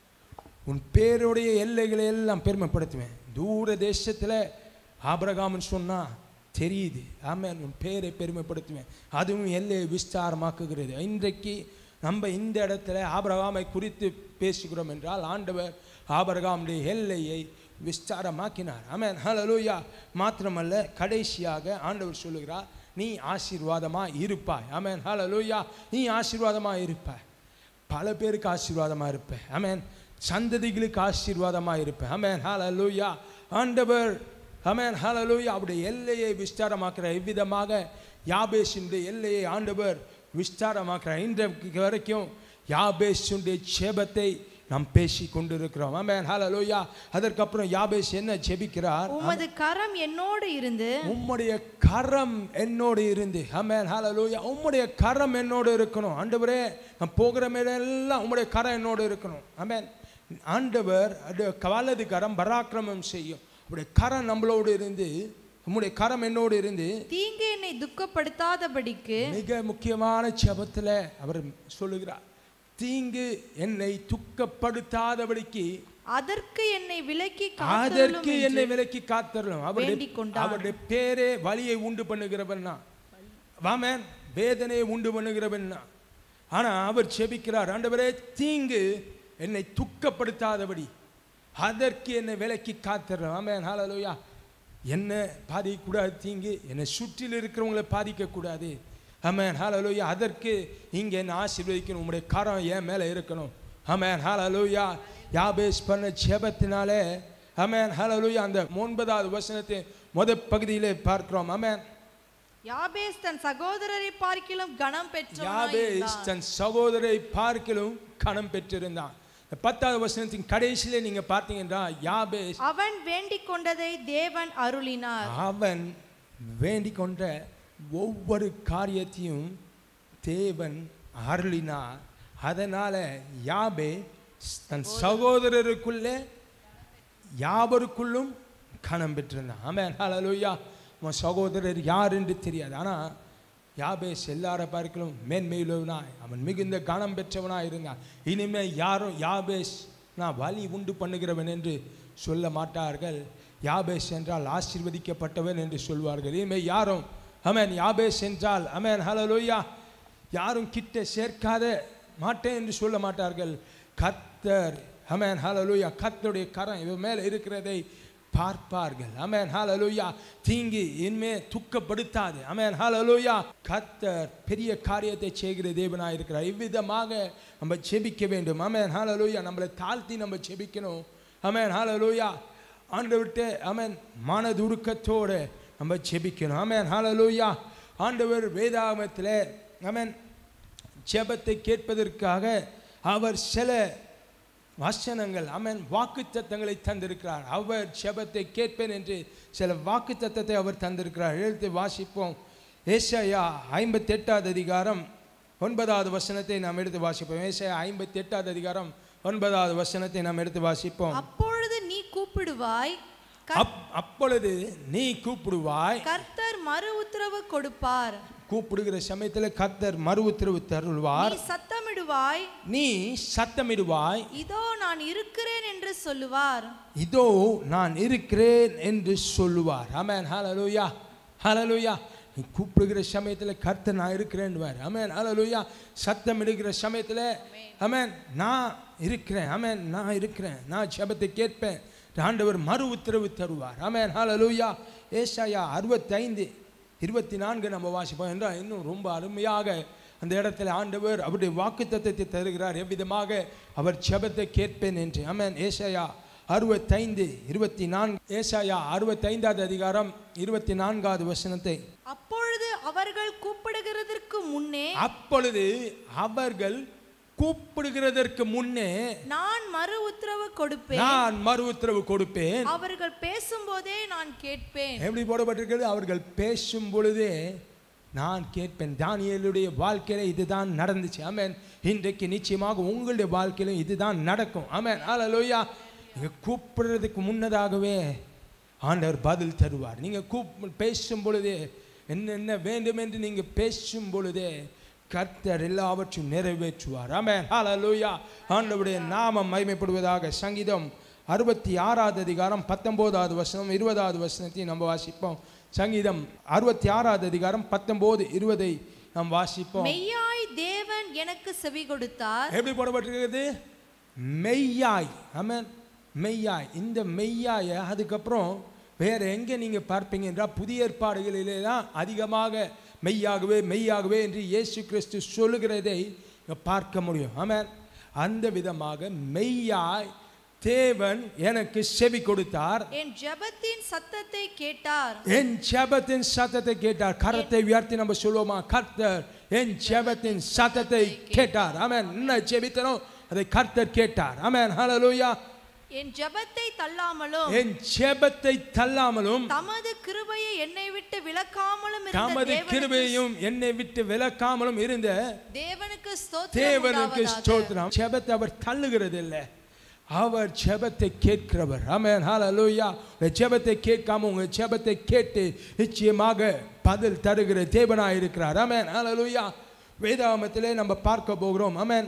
உன் பேருடைய எல்லைகளை எல்லாம் பெருமைப்படுத்துவேன் தூர தேசத்தில் ஆபிரகாம்னு சொன்னா தெரியுது ஆமென் உன் பேரை பெருமைப்படுத்துவேன் அதுவும் எல்லையை விஸ்தாரமாக்குகிறது இன்றைக்கு நம்ம இந்த இடத்துல ஆபிரகாமை குறித்து பேசுகிறோம் என்றால் ஆண்டவர் ஆபிரகாமுடைய எல்லையை விஸ்தாரமாக்கினார் ஆமென் ஹalleluya மாத்திரமல்ல கடைசியாக ஆண்டவர் சொல்லுகிறார் நீ ஆசீர்வாதமாக இருப்பாய் ஆமென் ஹalleluya நீ ஆசீர்வாதமாக இருப்பாய் பல பேருக்கு ஆசீர்வாதமாக இருப்பேன் ஆமென் சந்ததிகளுக்கு ஆசீர்வாதமாக இருப்பேன் ஆமென் ஹalleluya ஆண்டவர் ஆமென் ஹalleluya அவருடைய எல்லையை விஸ்தாரமாக்குற இவ்விதமாக யாபேஷினுடைய எல்லையை ஆண்டவர் விஸ்தாரமாக்குறார் இன்றைக்கு வரைக்கும் யாபேஷுடைய சேபத்தை நாம் பேசி கொண்டிருக்கிறோம் ஆமென் ஹalleluya அதற்கப்புறம் யாபேஷ் என்ன ஜெபிக்கிறார் உமது கரம் என்னோடு இருந்து உம்முடைய கரம் என்னோடு இருந்து ஆமென் ஹalleluya உம்முடைய கரம் என்னோடு இருக்கணும் ஆண்டவரே நான் போகிற மேலெல்லாம் உம்முடைய கரம் என்னோடு இருக்கணும் ஆமென் ஆண்டவர் அது வலது கரம் பராக்கிரமம் செய்யும் உம்முடைய கரம் நம்மளோடு இருந்து உம்முடைய கரம் என்னோடு இருந்து தீங்கு என்னை துக்கப்படுத்தாதபடிக்கு மிக முக்கியமான ஜெபத்தில் அவர் சொல்லுகிறார் தீங்கு என்னை துக்கப்படுத்தாதபடிக்கு அதற்கு என்னை விலக்கி அதற்கு காத்தருளும் என்னை என்று விலக்கி காத்தரலாம் அவருடைய வேண்டிக் கொண்டான். அவருடைய பேரே வலியை உண்டு பண்ணுகிறவன் வாமன் வேதனையை உண்டு பண்ணுகிறவன் ஆனா அவர் செபிக்கிறார் ஆண்டவரே தீங்கு என்னை துக்கப்படுத்தாதபடி அதற்கு என்னை விலக்கி காத்துறோம் ஆமென் ஹalleluya என்ன பாதிக்கக்கூடாது தீங்கு என்னை சுற்றில் இருக்கிறவங்களை பாதிக்கக்கூடாது ஆமென் ஹalleluya அதற்கு இங்கே என்ன ஆசீர்வதிக்கணும் உங்களுடைய கரம் என் மேலே இருக்கணும் ஆமென் ஹalleluya யாபேஸ் பண்ண ஜெபத்தினாலே ஆமென் ஹalleluya அந்த ஒன்பதாவது வசனத்தை முத பகுதியிலே பார்க்கிறோம் ஆமென் யாபேஸ் தன் சகோதரரை பார்க்கிலும் கனம் யாபேஸ் பெற்றவனாயிருந்தான். தன் சகோதரை பார்க்கிலும் கணம் பெற்றிருந்தான் இந்த பத்தாவது வசனத்தின் கடைசியிலே நீங்க பார்த்தீங்கன்னா யாபேஸ் அவன் வேண்டிக் கொண்டதை தேவன் அருளினார் அவன் வேண்டிக் கொண்ட ஒவ்வொரு காரியத்தையும் தேவன் அருளினார் அதனால யாபே தன் சகோதரருக்குள்ளே யாவருக்குள்ளும் கணம் பெற்றிருந்தான் ஆமென் ஹalleluya உன் சகோதரர் யார் என்று தெரியாது ஆனால் யாபேஸ் எல்லார பார்க்கலும் மேன்மையுள்ளவனாய் அவன் மிகுந்த கணம் பெற்றவனாய் இருந்தான் இனிமே யாரும் யாபேஸ் நான் வழி உண்டு பண்ணுகிறவன் என்று சொல்ல மாட்டார்கள் யாபேஸ் என்றால் ஆசீர்வதிக்கப்பட்டவன் என்று சொல்வார்கள் இனிமே யாரும் அமேன் யாபேஸ் என்றால் அமேன் ஹalleluya யாரும் கிட்ட சேர்க்காத மாட்டேன் என்று சொல்ல மாட்டார்கள் கர்த்தர் அமேன் ஹalleluya கர்த்தருடைய கரம் இவன் மேலே இருக்கிறதை பார்ப்பார்கள் அமேன் ஹalleluya தீங்கு இனிமே துக்கப்படுத்தாது அமேன் ஹalleluya கர்த்தர் பெரிய காரியத்தை செய்கிற தேவனாக இருக்கிறார் இவ்விதமாக நம்ம ஜெபிக்க வேண்டும் அமேன் ஹalleluya நம்மளை தாழ்த்தி நம்ம ஜெபிக்கணும் அமேன் ஹalleluya ஆண்டவர்கிட்ட அமேன் மனதுருக்கத்தோடு நம்ம ஜெபிக்கணும் அமேன் ஹalleluya ஆண்டவர் வேதாகமத்தில் அமேன் ஜெபத்தை கேட்பதற்காக அவர் சில வசனங்கள் அமேன் வாக்குத்தத்தங்களை தந்திருக்கிறார் அவர் ஜெபத்தை கேட்பேன் என்று சில வாக்குத்தத்தத்தை அவர் தந்திருக்கிறார் எழுத்து வாசிப்போம் ஏசாயா ஐம்பத்தி எட்டாவது அதிகாரம் ஒன்பதாவது வசனத்தை நாம் எடுத்து வாசிப்போம் ஏசாயா ஐம்பத்தி எட்டாவது அதிகாரம் ஒன்பதாவது வசனத்தை நாம் எடுத்து வாசிப்போம் அப்பொழுது நீ கூப்பிடுவாய் க- அப் அப்பொழுது நீ கூப்பிடுவாய் கர்த்தர் மறு உத்தரவு கொடுப்பார் கூப்பிடுகிற சமயத்தில் கர்த்தர் மறு உத்தரவு தருள்வார் நீ சத்தமிடுவாய் நீ சத்தமிடுவாய் இதோ நான் இருக்கிறேன் என்று சொல்லுவார் இதோ நான் இருக்கிறேன் என்று சொல்லுவார் ஆமென் ஹalleluya ஹalleluya நீ கூப்பிடுகிற சமயத்தில் கர்த்தர் நான் இருக்கிறேன்வார் ஆமென் ஹalleluya சத்தம் இடுகிற சமயத்தில் ஆமென் நான் இருக்கிறேன் ஆமென் நான் இருக்கிறேன் நான் ஜெபத்தை கேட்பேன் ஆண்டவர் மறு உத்தரவு தருவார் ஆமென் ஹalleluya ஏசாயா அறுபத்தைந்து இருபத்தி நான்கு நம்ம வாசிப்போம் என்றால் இன்னும் ரொம்ப அருமையாக அந்த இடத்துல ஆண்டவர் அவருடைய வாக்குத்தத்தத்தை தருகிறார் எவ்விதமாக அவர் ஜெபத்தை கேட்பேன் என்று ஆமென் ஏசாயா அறுபத்தைந்து இருபத்தி நான்கு ஏசாயா அறுபத்தைந்தாவது அதிகாரம் இருபத்தி நான்காவது வசனத்தை அப்பொழுது அவர்கள் கூப்பிடுகிறதற்கு முன்னே அப்பொழுது அவர்கள் கூப்பிடுகிறதற்கு முன்னே நான் மறு உத்தரவு கொடுப்பேன் நான் மறு உத்தரவு கொடுப்பேன் அவர்கள் பேசும்போதே நான் கேட்பேன் எப்படி போடப்பட்டிருக்கிறது அவர்கள் பேசும் பொழுதே நான் கேட்பேன் தானியேலுடைய வாழ்க்கையில இதுதான் நடந்துச்சு ஆமென் இன்றைக்கு நிச்சயமாக உங்களுடைய வாழ்க்கையிலும் இதுதான் நடக்கும் ஆமென் ஹalleluya நீங்க கூப்பிடுறதுக்கு முன்னதாகவே ஆண்டவர் பதில் தருவார் நீங்க கூப் பேசும் பொழுதே என்னென்ன வேண்டும் என்று நீங்க பேசும் பொழுதே கர்த்தர் எல்லாவற்றையும் நிறைவேற்றுவார் ஆமென் ஹalleluya ஆண்டவருடைய நாமம் மகிமைப்படுவதாக சங்கீதம் அறுபத்தி ஆறாவது அதிகாரம் பத்தொன்பதாவது வசனம் இருபதாவது வசனத்தை நம்ம வாசிப்போம் சங்கீதம் அறுபத்தி ஆறாவது அதிகாரம் பத்தொன்பது இருபதை நாம் வாசிப்போம் மெய்யாய் தேவன் எனக்கு செவி கொடுத்தார் எப்படி போடப்பட்டிருக்கிறது மெய்யாய் ஆமென் மெய்யாய் இந்த மெய்யாய அதுக்கப்புறம் வேற எங்கே நீங்க பார்ப்பீங்க என்றால் புதிய ஏற்பாடுகளிலே தான் அதிகமாக மெய்யாகவே மெய்யாகவே என்று இயேசு கிறிஸ்து சொல்லுகிறதை இங்க பார்க்க முடியும் ஆமென் அந்த விதமாக மெய்யாய் தேவன் எனக்கு செவி கொடுத்தார் என் ஜெபத்தின் சத்தத்தை கேட்டார் என் ஜெபத்தின் சத்தத்தை கேட்டார் கரத்தை உயர்த்தி நம்ம சொல்லுவோமா கர்த்தர் என் ஜெபத்தின் சத்தத்தை கேட்டார் ஆமென் என்ன ஜெபித்தனோ அதை கர்த்தர் கேட்டார் ஆமென் ஹalleluya என் ஜெபத்தை தள்ளாமலும் என் ஜெபத்தை தள்ளாமலும் தமது கிருபையை என்னை விட்டு விலக்காமலும் இருந்த தமது தேவனுக்கு- கிருபையும் என்னை விட்டு விலக்காமலும் இருந்த தேவனுக்கு ஸ்தோத்திரம் தேவனுக்கு உண்டாவதாக. ஸ்தோத்திரம் ஜெபத்தை அவர் தள்ளுகிறது இல்லை அவர் ஜெபத்தை கேட்கிறவர் ஆமென் ஹalleluya உங்க ஜெபத்தை கேட்காம உங்க ஜெபத்தை கேட்டு நிச்சயமாக பதில் தருகிற தேவனாய் இருக்கிறார் ஆமென் ஹalleluya வேதாகமத்திலே நம்ம பார்க்க போகிறோம் ஆமென்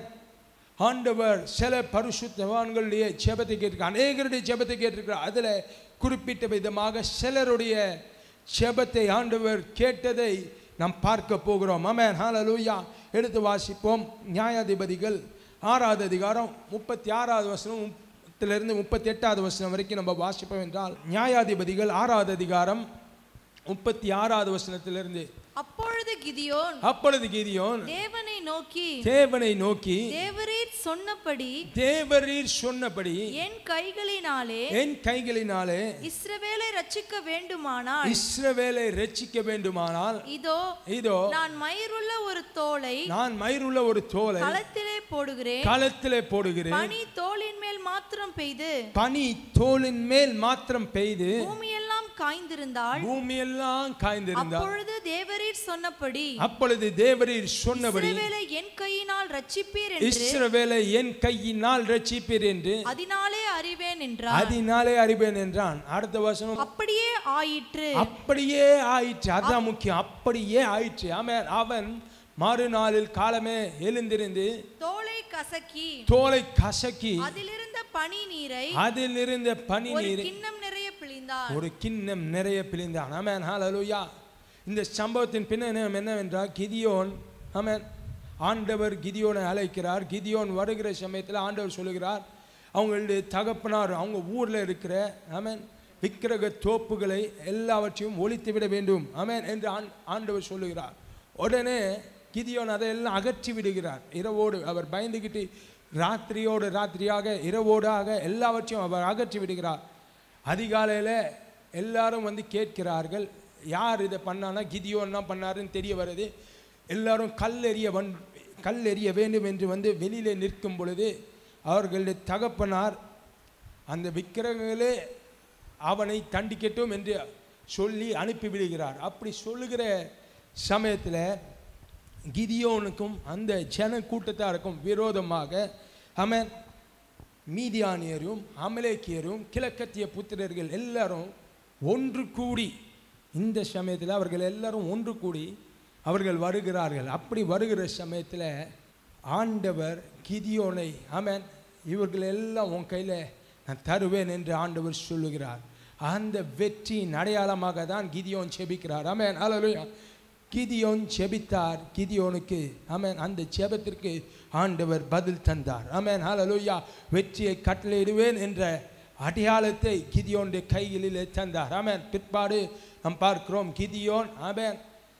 ஆண்டவர் சில பரிசுத்தவான்களுடைய ஜெபத்தை கேட்டிருக்கார் அநேகருடைய ஜெபத்தை கேட்டிருக்கிறார் அதில் குறிப்பிட்ட விதமாக சிலருடைய ஜெபத்தை ஆண்டவர் கேட்டதை நாம் பார்க்க போகிறோம் ஆமென் ஹalleluya எடுத்து வாசிப்போம் நியாயாதிபதிகள் ஆறாவது அதிகாரம் முப்பத்தி ஆறாவது வசனம் முப்பத்திலிருந்து முப்பத்தி எட்டாவது வசனம் வரைக்கும் நம்ம வாசிப்போம் என்றால் நியாயாதிபதிகள் ஆறாவது அதிகாரம் முப்பத்தி ஆறாவது வசனத்திலிருந்து அப்பொழுது கிதியோன் அப்பொழுது கீதியோன் தேவனை நோக்கி தேவனை நோக்கி தேவரீர் சொன்னபடி தேவரீர் சொன்னபடி என் கைகளினாலே என் கைகளினாலே இஸ்ரவேலை ரட்சிக்க வேண்டுமானால் இஸ்ரவேலை ரட்சிக்க வேண்டுமானால் இதோ இதோ நான் மயிருள்ள ஒரு தோலை நான் மயிருள்ள ஒரு தோலை களத்திலே போடுகிறேன் களத்திலே போடுகிறேன் பனி தோலின் மேல் மாத்திரம் பெய்து பனி தோலின் மேல் மாத்திரம் பெய்து பூமியெல்லாம் காய்ந்திருந்தால் பூமியெல்லாம் காய்ந்திருந்தால் அப்பொழுது தேவரீர் சொன்னபடி அப்பொழுது தேவரீர் சொன்னபடி இஸ்ரவேலை என் கையினால் ரட்சிப்பீர் என்று இஸ்ரவேலை என் கையினால் ரட்சிப்பீர் என்று அதனாலே அறிவேன் என்றார் அதனாலே அறிவேன் என்றான் அடுத்த வசனம் அப்படியே ஆயிற்று அப்படியே ஆயிற்று அதான் முக்கியம் அப்படியே ஆயிற்று ஆமென் அவன் மறுநாளில் காலமே எழுந்திருந்து தோலை கசக்கி தோலை கசக்கி அதிலிருந்த பனி நீரை அதில் இருந்த பனி ஒரு நீரை கிண்ணம் நிறைய பிழிந்தார் ஒரு கிண்ணம் நிறைய பிழிந்தான் ஆமென் ஹalleluya இந்த சம்பவத்தின் பின்னணி என்னவென்றால் கிதியோன் ஆமென் ஆண்டவர் கிதியோனை அழைக்கிறார் கிதியோன் வருகிற சமயத்தில் ஆண்டவர் சொல்லுகிறார் அவங்களுடைய தகப்பனார் அவங்க ஊரில் இருக்கிற ஆமென் விக்கிரக தோப்புகளை எல்லாவற்றையும் ஒழித்து விட வேண்டும் ஆமென் என்று ஆண்- ஆண்டவர் சொல்லுகிறார் உடனே கிதியோன் அதையெல்லாம் அகற்றி விடுகிறார் இரவோடு அவர் பயந்துக்கிட்டு ராத்திரியோடு ராத்திரியாக இரவோடாக எல்லாவற்றையும் அவர் அகற்றி விடுகிறார் அதிகாலையில் எல்லாரும் வந்து கேட்கிறார்கள் யார் இதை பண்ணானா கிதியோன் தான் பண்ணாருன்னு தெரிய வருது எல்லாரும் கல் எறிய வன் கல் எறிய வேண்டும் என்று வந்து வெளியிலே நிற்கும் பொழுது அவர்களுடைய தகப்பனார் அந்த விக்கிரகங்களே அவனை தண்டிக்கட்டும் என்று சொல்லி அனுப்பிவிடுகிறார் அப்படி சொல்லுகிற சமயத்தில் கிதியோனுக்கும் அந்த ஜன கூட்டத்தாருக்கும் விரோதமாக அவன் மீதியானியரும் அமலேக்கியரும் கிழக்கத்திய புத்திரர்கள் எல்லாரும் ஒன்று கூடி இந்த சமயத்தில் அவர்கள் எல்லாரும் ஒன்று கூடி அவர்கள் வருகிறார்கள் அப்படி வருகிற சமயத்தில் ஆண்டவர் கிதியோனை ஆமென் இவர்கள் எல்லாம் உன் கையில் நான் தருவேன் என்று ஆண்டவர் சொல்லுகிறார் அந்த வெற்றியின் அடையாளமாக தான் கிதியோன் செபிக்கிறார் ஆமென் ஹalleluya கிதியோன் செபித்தார் கிதியோனுக்கு ஆமென் அந்த ஜெபத்திற்கு ஆண்டவர் பதில் தந்தார் ஆமென் ஹalleluya வெற்றியை கட்டளையிடுவேன் என்ற அடையாளத்தை கிதியோனுடைய கைகளிலே தந்தார் ஆமென் பிற்பாடு நாம் பார்க்கிறோம் கிதியோன் ஆமென்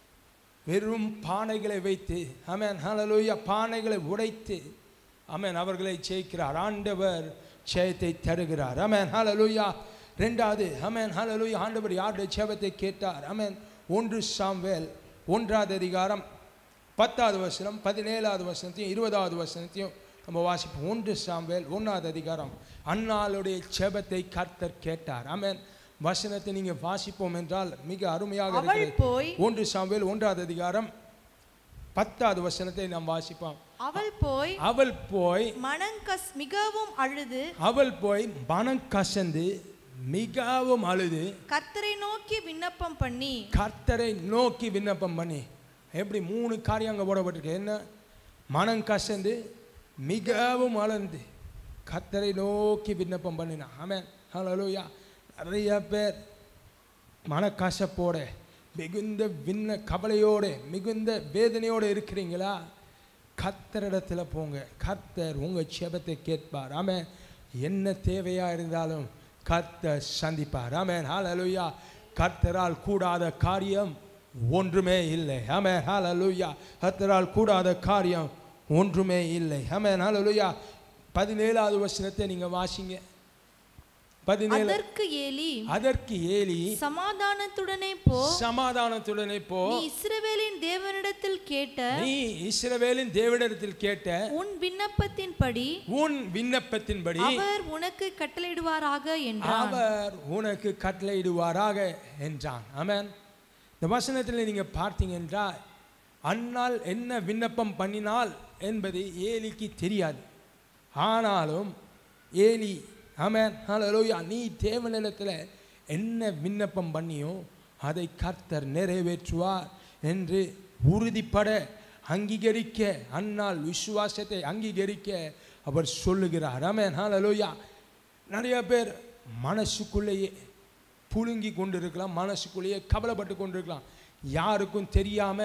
வெறும் பானைகளை வைத்து ஆமென் ஹalleluya பானைகளை உடைத்து ஆமென் அவர்களை ஜெயிக்கிறார் ஆண்டவர் ஜெயத்தை தருகிறார் ஆமென் ஹalleluya ரெண்டாவது ஆமென் ஹalleluya ஆண்டவர் யாருடைய ஜெபத்தை கேட்டார் ஆமென் ஒன்று சாம்வேல் ஒன்றாவது அதிகாரம் பத்தாவது வசனம் பதினேழாவது வசனத்தையும் இருபதாவது வசனத்தையும் நம்ம வாசிப்போம் ஒன்று சாம்வேல் ஒன்றாவது அதிகாரம் அன்னாளுடைய ஜெபத்தை கர்த்தர் கேட்டார் ஆமென் வசனத்தை நீங்க வாசிப்போம் என்றால் மிக அருமையாக அவள் இருக்கிறது போய் ஒன்று சாமுவேல் ஒன்றாவது அதிகாரம் பத்தாவது வசனத்தை நாம் வாசிப்போம் அவள் போய் அவள் போய் மனங்கஸ் மிகவும் அழுது அவள் போய் மனம் கசந்து மிகவும் அழுது கர்த்தரை நோக்கி விண்ணப்பம் பண்ணி கர்த்தரை நோக்கி விண்ணப்பம் பண்ணி எப்படி மூணு காரியம் அங்கே போடப்பட்டிருக்கு என்ன மனம் கசந்து மிகவும் அழந்து கர்த்தரை நோக்கி விண்ணப்பம் பண்ணினா ஆமென் ஹalleluya நிறைய பேர் மனக்கசப்போட மிகுந்த விண்ண கவலையோடு மிகுந்த வேதனையோடு இருக்கிறீங்களா கர்த்தரிடத்தில் போங்க கர்த்தர் உங்கள் செபத்தை கேட்பார் ஆமென் என்ன தேவையா இருந்தாலும் கர்த்தர் சந்திப்பார் ஆமென் ஹalleluya கர்த்தரால் கூடாத காரியம் ஒன்றுமே இல்லை ஆமென் ஹalleluya கர்த்தரால் கூடாத காரியம் ஒன்றுமே இல்லை ஆமென் ஹalleluya பதினேழாவது வசனத்தை நீங்க வாசிங்க பதினேழு அதற்கு ஏலி அதற்கு ஏலி சமாதானத்துடனே போ சமாதானத்துடனே போ நீ இஸ்ரவேலின் தேவனிடத்தில் கேட்ட நீ இஸ்ரவேலின் தேவனிடத்தில் கேட்ட உன் விண்ணப்பத்தின்படி உன் விண்ணப்பத்தின்படி அவர் உனக்கு கட்டளையிடுவாராக என்றான் அவர் உனக்கு கட்டளையிடுவாராக என்றான் ஆமென் இந்த வசனத்தில் நீங்க பார்த்தீங்க என்றால் அன்னால் என்ன விண்ணப்பம் பண்ணினால் என்பது ஏலிக்கு தெரியாது ஆனாலும் ஏலி ஆமென் ஹalleluya நீ தேவனிடத்தில் என்ன விண்ணப்பம் பண்ணியோ அதை கர்த்தர் நிறைவேற்றுவார் என்று உறுதிப்பட அங்கீகரிக்க அன்னால் விசுவாசத்தை அங்கீகரிக்க அவர் சொல்லுகிறார் ஆமென் ஹalleluya நிறைய பேர் மனசுக்குள்ளேயே புழுங்கி கொண்டிருக்கலாம் மனசுக்குள்ளேயே கவலைப்பட்டு கொண்டிருக்கலாம் யாருக்கும் தெரியாம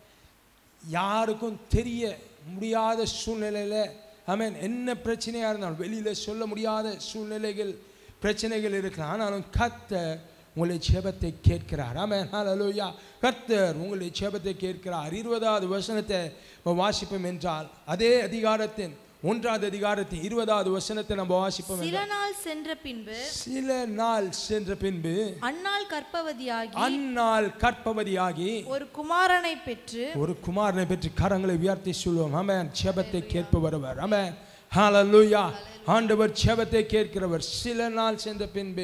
யாருக்கும் தெரிய முடியாத சூழ்நிலையில் ஆமென் என்ன பிரச்சனையாக இருந்தாலும் வெளியில் சொல்ல முடியாத சூழ்நிலைகள் பிரச்சனைகள் இருக்கலாம் ஆனாலும் கர்த்தர் உங்களுடைய ஜெபத்தை கேட்கிறார் ஆமென் ஹalleluya கர்த்தர் உங்களுடைய ஜெபத்தை கேட்கிறார் இருபதாவது வசனத்தை நம்ம வாசிப்போம் என்றால் அதே அதிகாரத்தின் ஒன்றாவது அதிகாரத்தின் இருபதாவது வசனத்தை நம்ம வாசிப்போம் சில என்றால் நாள் சென்ற பின்பு சில நாள் சென்ற பின்பு அன்னாள் கர்ப்பவதியாகி அந்நாள் கற்பவதியாகி ஒரு குமாரனை பெற்று ஒரு குமாரனை பெற்று கரங்களை உயர்த்தி சொல்லுவோம் ஆமென் ஜெபத்தை கேட்பவர் ஆமென் ஹalleluya ஆண்டவர் ஜெபத்தை கேட்கிறவர் சில நாள் சென்ற பின்பு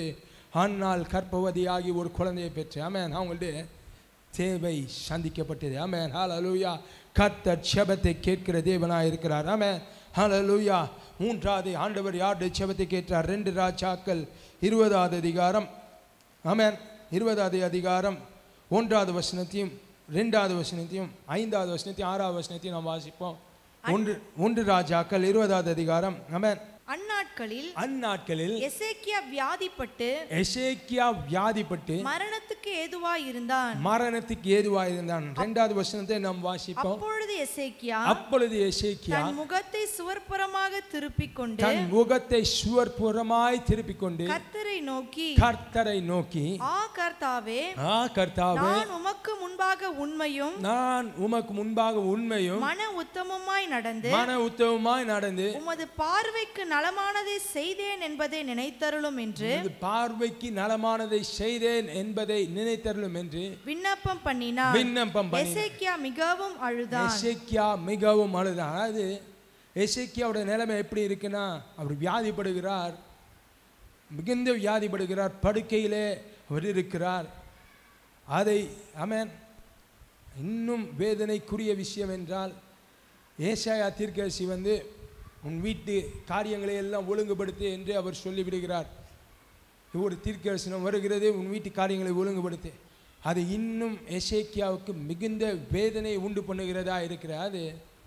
அன்னால் கற்பவதியாகி ஒரு குழந்தையை பெற்று ஆமென் அவங்களுடைய தேவை சந்திக்கப்பட்டது ஆமென் ஹalleluya கர்த்தர் செபத்தை கேட்கிற தேவனாய் இருக்கிறார் ஆமென் ஹalleluya மூன்றாவது ஆண்டவர் யாருடைய செபத்தை கேட்டார் ரெண்டு ராஜாக்கள் இருபதாவது அதிகாரம் ஆமென் இருபதாவது அதிகாரம் ஒன்றாவது வசனத்தையும் ரெண்டாவது வசனத்தையும் ஐந்தாவது வசனத்தையும் ஆறாவது வசனத்தையும் நாம் வாசிப்போம் ஒன்று ஒன்று ராஜாக்கள் இருபதாவது அதிகாரம் ஆமென் அந்நாட்களில் அந்நாட்களில் எசேக்கியா வியாதிப்பட்டு எசேக்கியா வியாதிப்பட்டு மரணத்துக்கு ஏதுவாய் இருந்தான் மரணத்துக்கு ஏதுவாக இருந்தான் ரெண்டாவது வசனத்தை நாம் வாசிப்போம் அப்பொழுது எசேக்கியா அப்பொழுது எசேக்கியா தன் முகத்தை சுவர்புறமாக திருப்பிக் கொண்டு தன் முகத்தை சுவர்புறமாய் திருப்பிக் கொண்டு கர்த்தரை நோக்கி கர்த்தரை நோக்கி ஆ கர்த்தாவே ஆ கர்த்தாவே நான் உமக்கு முன்பாக உண்மையும் நான் உமக்கு முன்பாக உண்மையும் மன உத்தமமாய் நடந்து மன உத்தவமாய் நடந்து உமது பார்வைக்கு நலமானதை செய்தேன் என்பதை நினைத்தருளும் என்று உமது பார்வைக்கு நலமானதை செய்தேன் என்பதை நினைத்தருளும் என்று விண்ணப்பம் பண்ணினார் விண்ணப்பம் பண்ணி எசேக்கியா மிகவும் அழுதான் எசேக்கியா மிகவும் அழுதான் அதாவது எசேக்கியாவோட நிலைமை எப்படி இருக்குன்னா அவர் வியாதிப்படுகிறார் மிகுந்த வியாதிப்படுகிறார் படுக்கையிலே அவர் இருக்கிறார் அதை அமேன் இன்னும் வேதனைக்குரிய விஷயம் என்றால் ஏசாயா தீர்க்கதரிசி வந்து உன் வீட்டு காரியங்களை எல்லாம் ஒழுங்குபடுத்து என்று அவர் சொல்லிவிடுகிறார் ஒரு தீர்க்கதரிசனம் வருகிறது உன் வீட்டு காரியங்களை ஒழுங்குபடுத்து அது இன்னும் எசேக்கியாவுக்கு மிகுந்த வேதனை உண்டு பண்ணுகிறதா இருக்கிற அது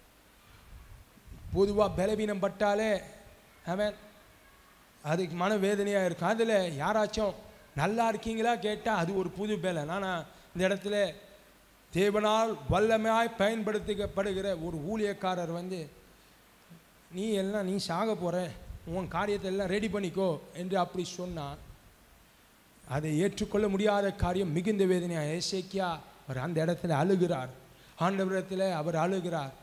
பொதுவாக பலவீனம் பட்டாலே அவன் அதுக்கு மன வேதனையாக இருக்கும் அதில் யாராச்சும் நல்லா இருக்கீங்களா கேட்டால் அது ஒரு புது பலன் ஆனால் இந்த இடத்துல தேவனால் வல்லமையாய் பயன்படுத்தப்படுகிற ஒரு ஊழியக்காரர் வந்து நீ எல்லாம் நீ சாக போகிற உன் காரியத்தை எல்லாம் ரெடி பண்ணிக்கோ என்று அப்படி சொன்னான் அதை ஏற்றுக்கொள்ள முடியாத காரியம் மிகுந்த வேதனையாக ஏசேக்கியா அவர் அந்த இடத்துல அழுகிறார் ஆண்டவரத்தில் அவர் அழுகிறார்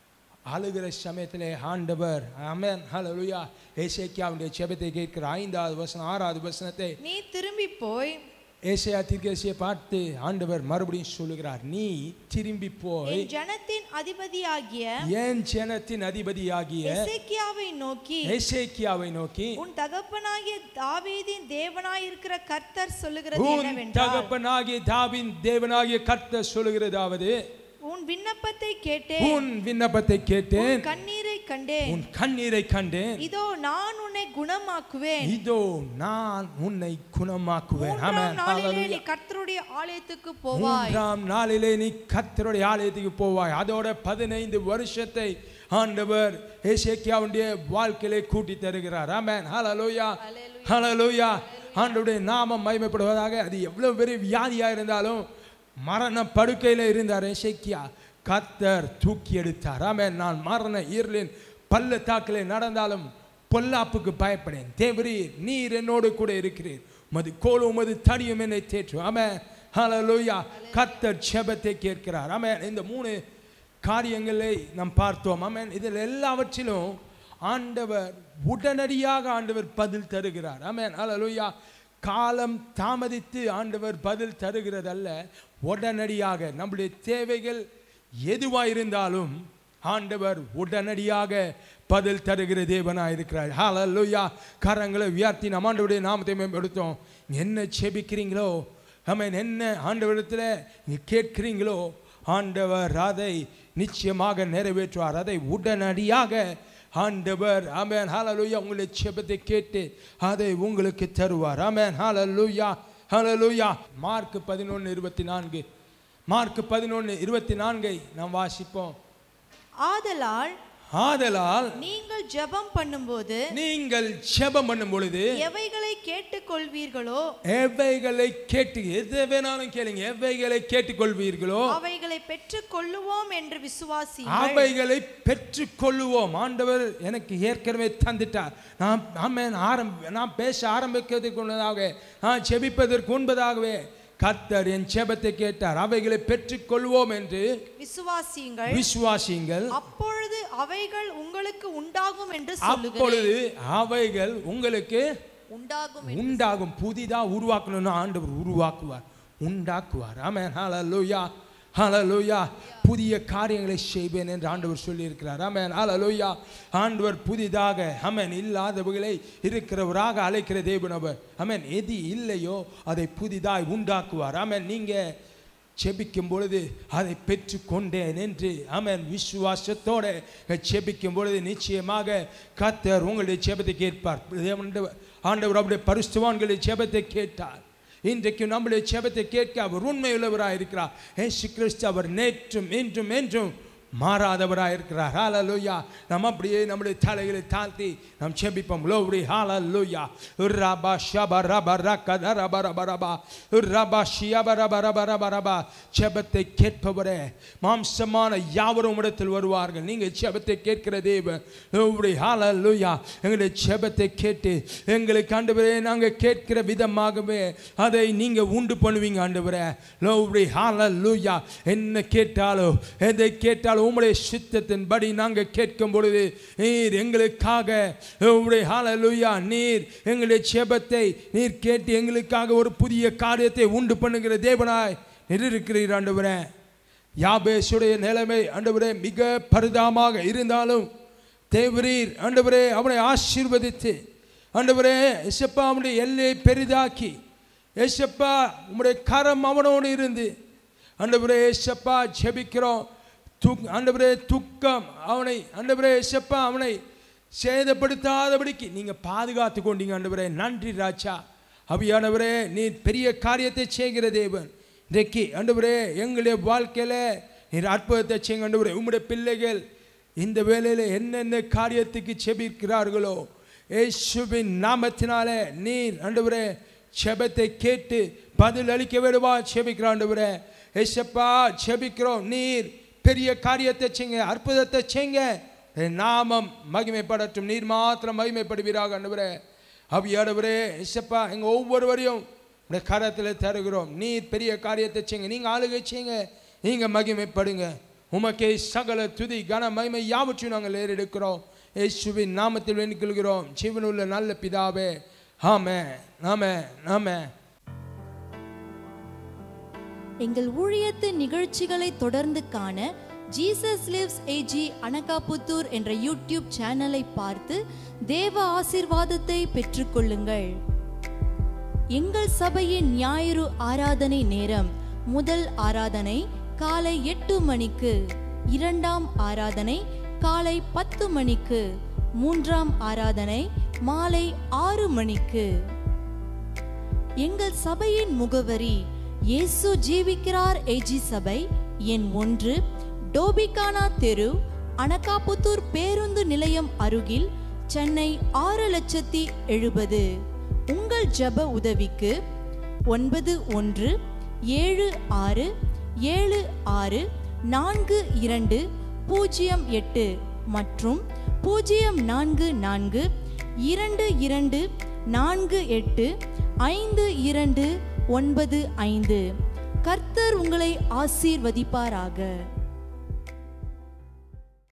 அழுகிற சமயத்திலே ஆண்டவர் ஆமென் ஹalleluya ஏசேக்கியாவுடைய ஜெபத்தை கேட்கிற ஐந்தாவது வசனம் ஆறாவது வசனத்தை நீ திரும்பி போய் ஏசையா தீர்க்கதரிசியை பார்த்து ஆண்டவர் மறுபடியும் சொல்லுகிறார் நீ திரும்பி போய் என் ஜனத்தின் அதிபதியாகிய என் ஜனத்தின் அதிபதியாகிய எசேக்கியாவை நோக்கி ஏசேக்கியாவை நோக்கி உன் தகப்பனாகிய தாவீதின் தேவனாயிருக்கிற கர்த்தர் சொல்லுகிறது உன் என்னவென்றால் தகப்பனாகிய தாவின் தேவனாகிய கர்த்தர் சொல்லுகிறதாவது உன் விண்ணப்பத்தை கேட்டேன் உன் விண்ணப்பத்தை கேட்டேன் உன் கண்ணீரை கண்டேன் உன் கண்ணீரை கண்டேன் இதோ நான் உன்னை குணமாக்குவேன் இதோ நான் உன்னை குணமாக்குவேன் மூன்றாம் ஆமென் நாளிலே ஹalleluya நீ கர்த்தருடைய ஆலயத்துக்கு போவாய் மூன்றாம் நாளிலே நீ கர்த்தருடைய ஆலயத்துக்கு போவாய் அதோட பதினைந்து வருஷத்தை ஆண்டவர் ஏசேக்கியாவுடைய வாழ்க்கையிலே கூட்டி தருகிறார் ஆமென் ஹalleluya ஹalleluya ஆண்டவருடைய நாமம் மகிமைப்படுவதாக அது எவ்வளவு பெரிய வியாதியா இருந்தாலும் மரண படுக்கையில இருந்தார் ஏசேக்கியா கர்த்தர் தூக்கி எடுத்தார் ஆமென் நான் மரண ஈரலின் பள்ளத்தாக்கிலே நடந்தாலும் பொல்லாப்புக்கு பயப்படேன் தேவரீர் நீர் என்னோடு கூட இருக்கிறீர் உமது கோலும் உமது தடியும் என்னை தேற்றும் ஆமென் ஹalleluya கர்த்தர் ஜெபத்தை கேட்கிறார் ஆமென் இந்த மூணு காரியங்களை நாம் பார்த்தோம் ஆமென் இதில் எல்லாவற்றிலும் ஆண்டவர் உடனடியாக ஆண்டவர் பதில் தருகிறார் ஆமென் ஹalleluya காலம் தாமதித்து ஆண்டவர் பதில் தருகிறதல்ல உடனடியாக நம்முடைய தேவைகள் எதுவாக இருந்தாலும் ஆண்டவர் உடனடியாக பதில் தருகிற தேவனாக இருக்கிறார் ஹalleluya கரங்களை உயர்த்தி நம்ம ஆண்டவருடைய நாமத்தை மேம்படுத்தோம் என்ன செபிக்கிறீங்களோ ஆமென் என்ன ஆண்டவரிடத்தில் நீ கேட்கிறீங்களோ ஆண்டவர் அதை நிச்சயமாக நிறைவேற்றுவார் அதை உடனடியாக ஆண்டவர் ஆமென் ஹalleluya உங்களுடைய செபத்தை கேட்டு அதை உங்களுக்கு தருவார் ஆமென் ஹalleluya ஹalleluya மார்க் பதினொன்று இருபத்தி நான்கு மார்க் பதினொன்று இருபத்தி நான்கை நாம் வாசிப்போம் ஆதலால் ஆதலால் நீங்கள் ஜெபம் பண்ணும்போது நீங்கள் ஜெபம் பண்ணும் பொழுது எவைகளை கேட்டுக்கொள்வீர்களோ எவைகளை கேட்டு எதை வேணாலும் கேளுங்க எவைகளை கேட்டுக்கொள்வீர்களோ அவைகளை பெற்றுக் கொள்ளுவோம் என்று விசுவாசி அவைகளை பெற்றுக் கொள்ளுவோம் ஆண்டவர் எனக்கு ஏற்கனவே தந்துட்டார் நான் ஆமென் ஆரம்ப நான் பேச ஆரம்பிக்கிறதுக்கு முன்னதாக நான் செபிப்பதற்கு முன்பதாகவே கர்த்தர் என் செபத்தை கேட்டார் அவைகளை பெற்றுக் கொள்வோம் என்று விசுவாசியுங்கள் விசுவாசியுங்கள் அப்பொழுது அவைகள் உங்களுக்கு உண்டாகும் என்று சொல்லுகிறேன் அப்பொழுது அவைகள் உங்களுக்கு உண்டாகும் உண்டாகும் புதிதா உருவாக்கணும்னு ஆண்டவர் உருவாக்குவார் உண்டாக்குவார் ஆமென் ஹalleluya ஹalleluya புதிய காரியங்களை செய்வேன் என்று ஆண்டவர் சொல்லியிருக்கிறார் ஆமென் ஹalleluya ஆண்டவர் புதிதாக ஆமென் இல்லாதவர்களை இருக்கிறவராக அழைக்கிற தேவன் அவர் ஆமென் எது இல்லையோ அதை புதிதாய் உண்டாக்குவார் ஆமென் நீங்க செபிக்கும் பொழுது அதை பெற்று கொண்டேன் என்று ஆமென் விசுவாசத்தோட செபிக்கும் பொழுது நிச்சயமாக கர்த்தர் உங்களுடைய செபத்தை கேட்பார் தேவனுடைய- ஆண்டவர் அவருடைய பரிசுத்தவான்களுடைய செபத்தை கேட்டார் இன்றைக்கு நம்முடைய செபத்தை கேட்க அவர் உண்மையுள்ளவராக இருக்கிறார் ஏசு கிறிஸ்து அவர் நேற்றும் இன்றும் என்றும் மாறாதவராக இருக்கிறார் ஹalleluya நாம் அப்படியே நம்முடைய தலைகளை தாழ்த்தி நாம் செபிப்போம் லோரி ஹalleluya ரபா ஷபா ரபா ரக ரபா ரபா ரபா ரபா ஷியபா ரபா ரபா ரபா ரபா செபத்தை கேட்பவரே மாம்சமான யாவரும் இடத்தில் வருவார்கள் நீங்கள் செபத்தை கேட்கிற தேவன் லோரி ஹalleluya எங்களுடைய செபத்தை கேட்டு எங்களுக்கு ஆண்டவரே நாங்கள் கேட்கிற விதமாகவே அதை நீங்க உண்டு பண்ணுவீங்க ஆண்டவரே லோரி ஹalleluya என்ன கேட்டாலோ எதை கேட்டாலும் உம்முடைய சித்தத்தின்படி நாங்கள் கேட்கும் பொழுது நீர் எங்களுக்காக உம்முடைய ஹalleluya நீர் எங்களுடைய செபத்தை நீர் கேட்டு எங்களுக்காக ஒரு புதிய காரியத்தை உண்டு பண்ணுகிற தேவனாய் நீர் இருக்கிறீர் ஆண்டவரே யாபேசுடைய நிலைமை ஆண்டவரே மிக பரிதாபமாக இருந்தாலும் தேவரீர் ஆண்டவரே அவனை ஆசீர்வதித்து ஆண்டவரே எசப்பா அவனுடைய எல்லையை பெரிதாக்கி ஏசப்பா உம்முடைய கரம் அவனோடு இருந்து ஆண்டவரே ஏசப்பா ஜெபிக்கிறோம் துக் ஆண்டவரே துக்கம் அவனை ஆண்டவரே ஏசப்பா அவனை சேதப்படுத்தாதபடிக்கு நீங்க பாதுகாத்து கொண்டீங்க ஆண்டவரே நன்றி ராஜா அபியானவரே நீ பெரிய காரியத்தை செய்கிற தேவன் இன்றைக்கு ஆண்டவரே எங்களுடைய வாழ்க்கையில நீர் அற்புதத்தை செய்யுங்க ஆண்டவரே உம்முடைய பிள்ளைகள் இந்த வேளையில என்னென்ன காரியத்துக்கு செபிக்கிறார்களோ இயேசுவின் நாமத்தினாலே நீர் ஆண்டவரே செபத்தை கேட்டு பதில் அளிக்க வேண்டுமா செபிக்கிறோம் ஆண்டவரே ஏசப்பா செபிக்கிறோம் நீர் பெரிய காரியத்தை செய்யுங்க அற்புதத்தை செய்யுங்க என் நாமம் மகிமைப்படட்டும் நீர் மாத்திரம் மகிமைப்படுவீராக ஆண்டவரே அவியாடவரே ஏசப்பா எங்க ஒவ்வொருவரையும் உடைய கரத்தில் தருகிறோம் நீர் பெரிய காரியத்தை செய்யுங்க நீங்க ஆளுகை செய்யுங்க நீங்க மகிமைப்படுங்க உமக்கே சகல துதி கன மகிமை யாவற்றையும் நாங்கள் ஏறெடுக்கிறோம் இயேசுவின் நாமத்தில் வேண்டிக்கொள்கிறோம் ஜீவனுள்ள நல்ல பிதாவே ஆமே ஆமே ஆமே எங்கள் ஊழியத்தின் நிகழ்ச்சிகளை தொடர்ந்து காண ஜீசஸ் லிவ்ஸ் ஏஜி அனகாபுத்தூர் என்ற யூடியூப் சேனலை பார்த்து தேவ ஆசீர்வாதத்தை பெற்றுக்கொள்ளுங்கள் எங்கள் சபையின் ஞாயிறு ஆராதனை நேரம் முதல் ஆராதனை காலை எட்டு மணிக்கு இரண்டாம் ஆராதனை காலை பத்து மணிக்கு மூன்றாம் ஆராதனை மாலை ஆறு மணிக்கு எங்கள் சபையின் முகவரி இயேசு ஜீவிக்கிறார் ஏஜி சபை எண் ஒன்று டோபிகானா தெரு அனகாபுத்தூர் பேருந்து நிலையம் அருகில் சென்னை ஆறு லட்சத்தி எழுபது உங்கள் ஜெப உதவிக்கு ஒன்பது ஒன்று ஏழு ஆறு ஏழு ஆறு நான்கு இரண்டு பூஜ்ஜியம் எட்டு மற்றும் பூஜ்ஜியம் நான்கு நான்கு இரண்டு இரண்டு நான்கு எட்டு ஐந்து இரண்டு ஒன்பது ஐந்து கர்த்தர் உங்களை ஆசீர்வதிப்பாராக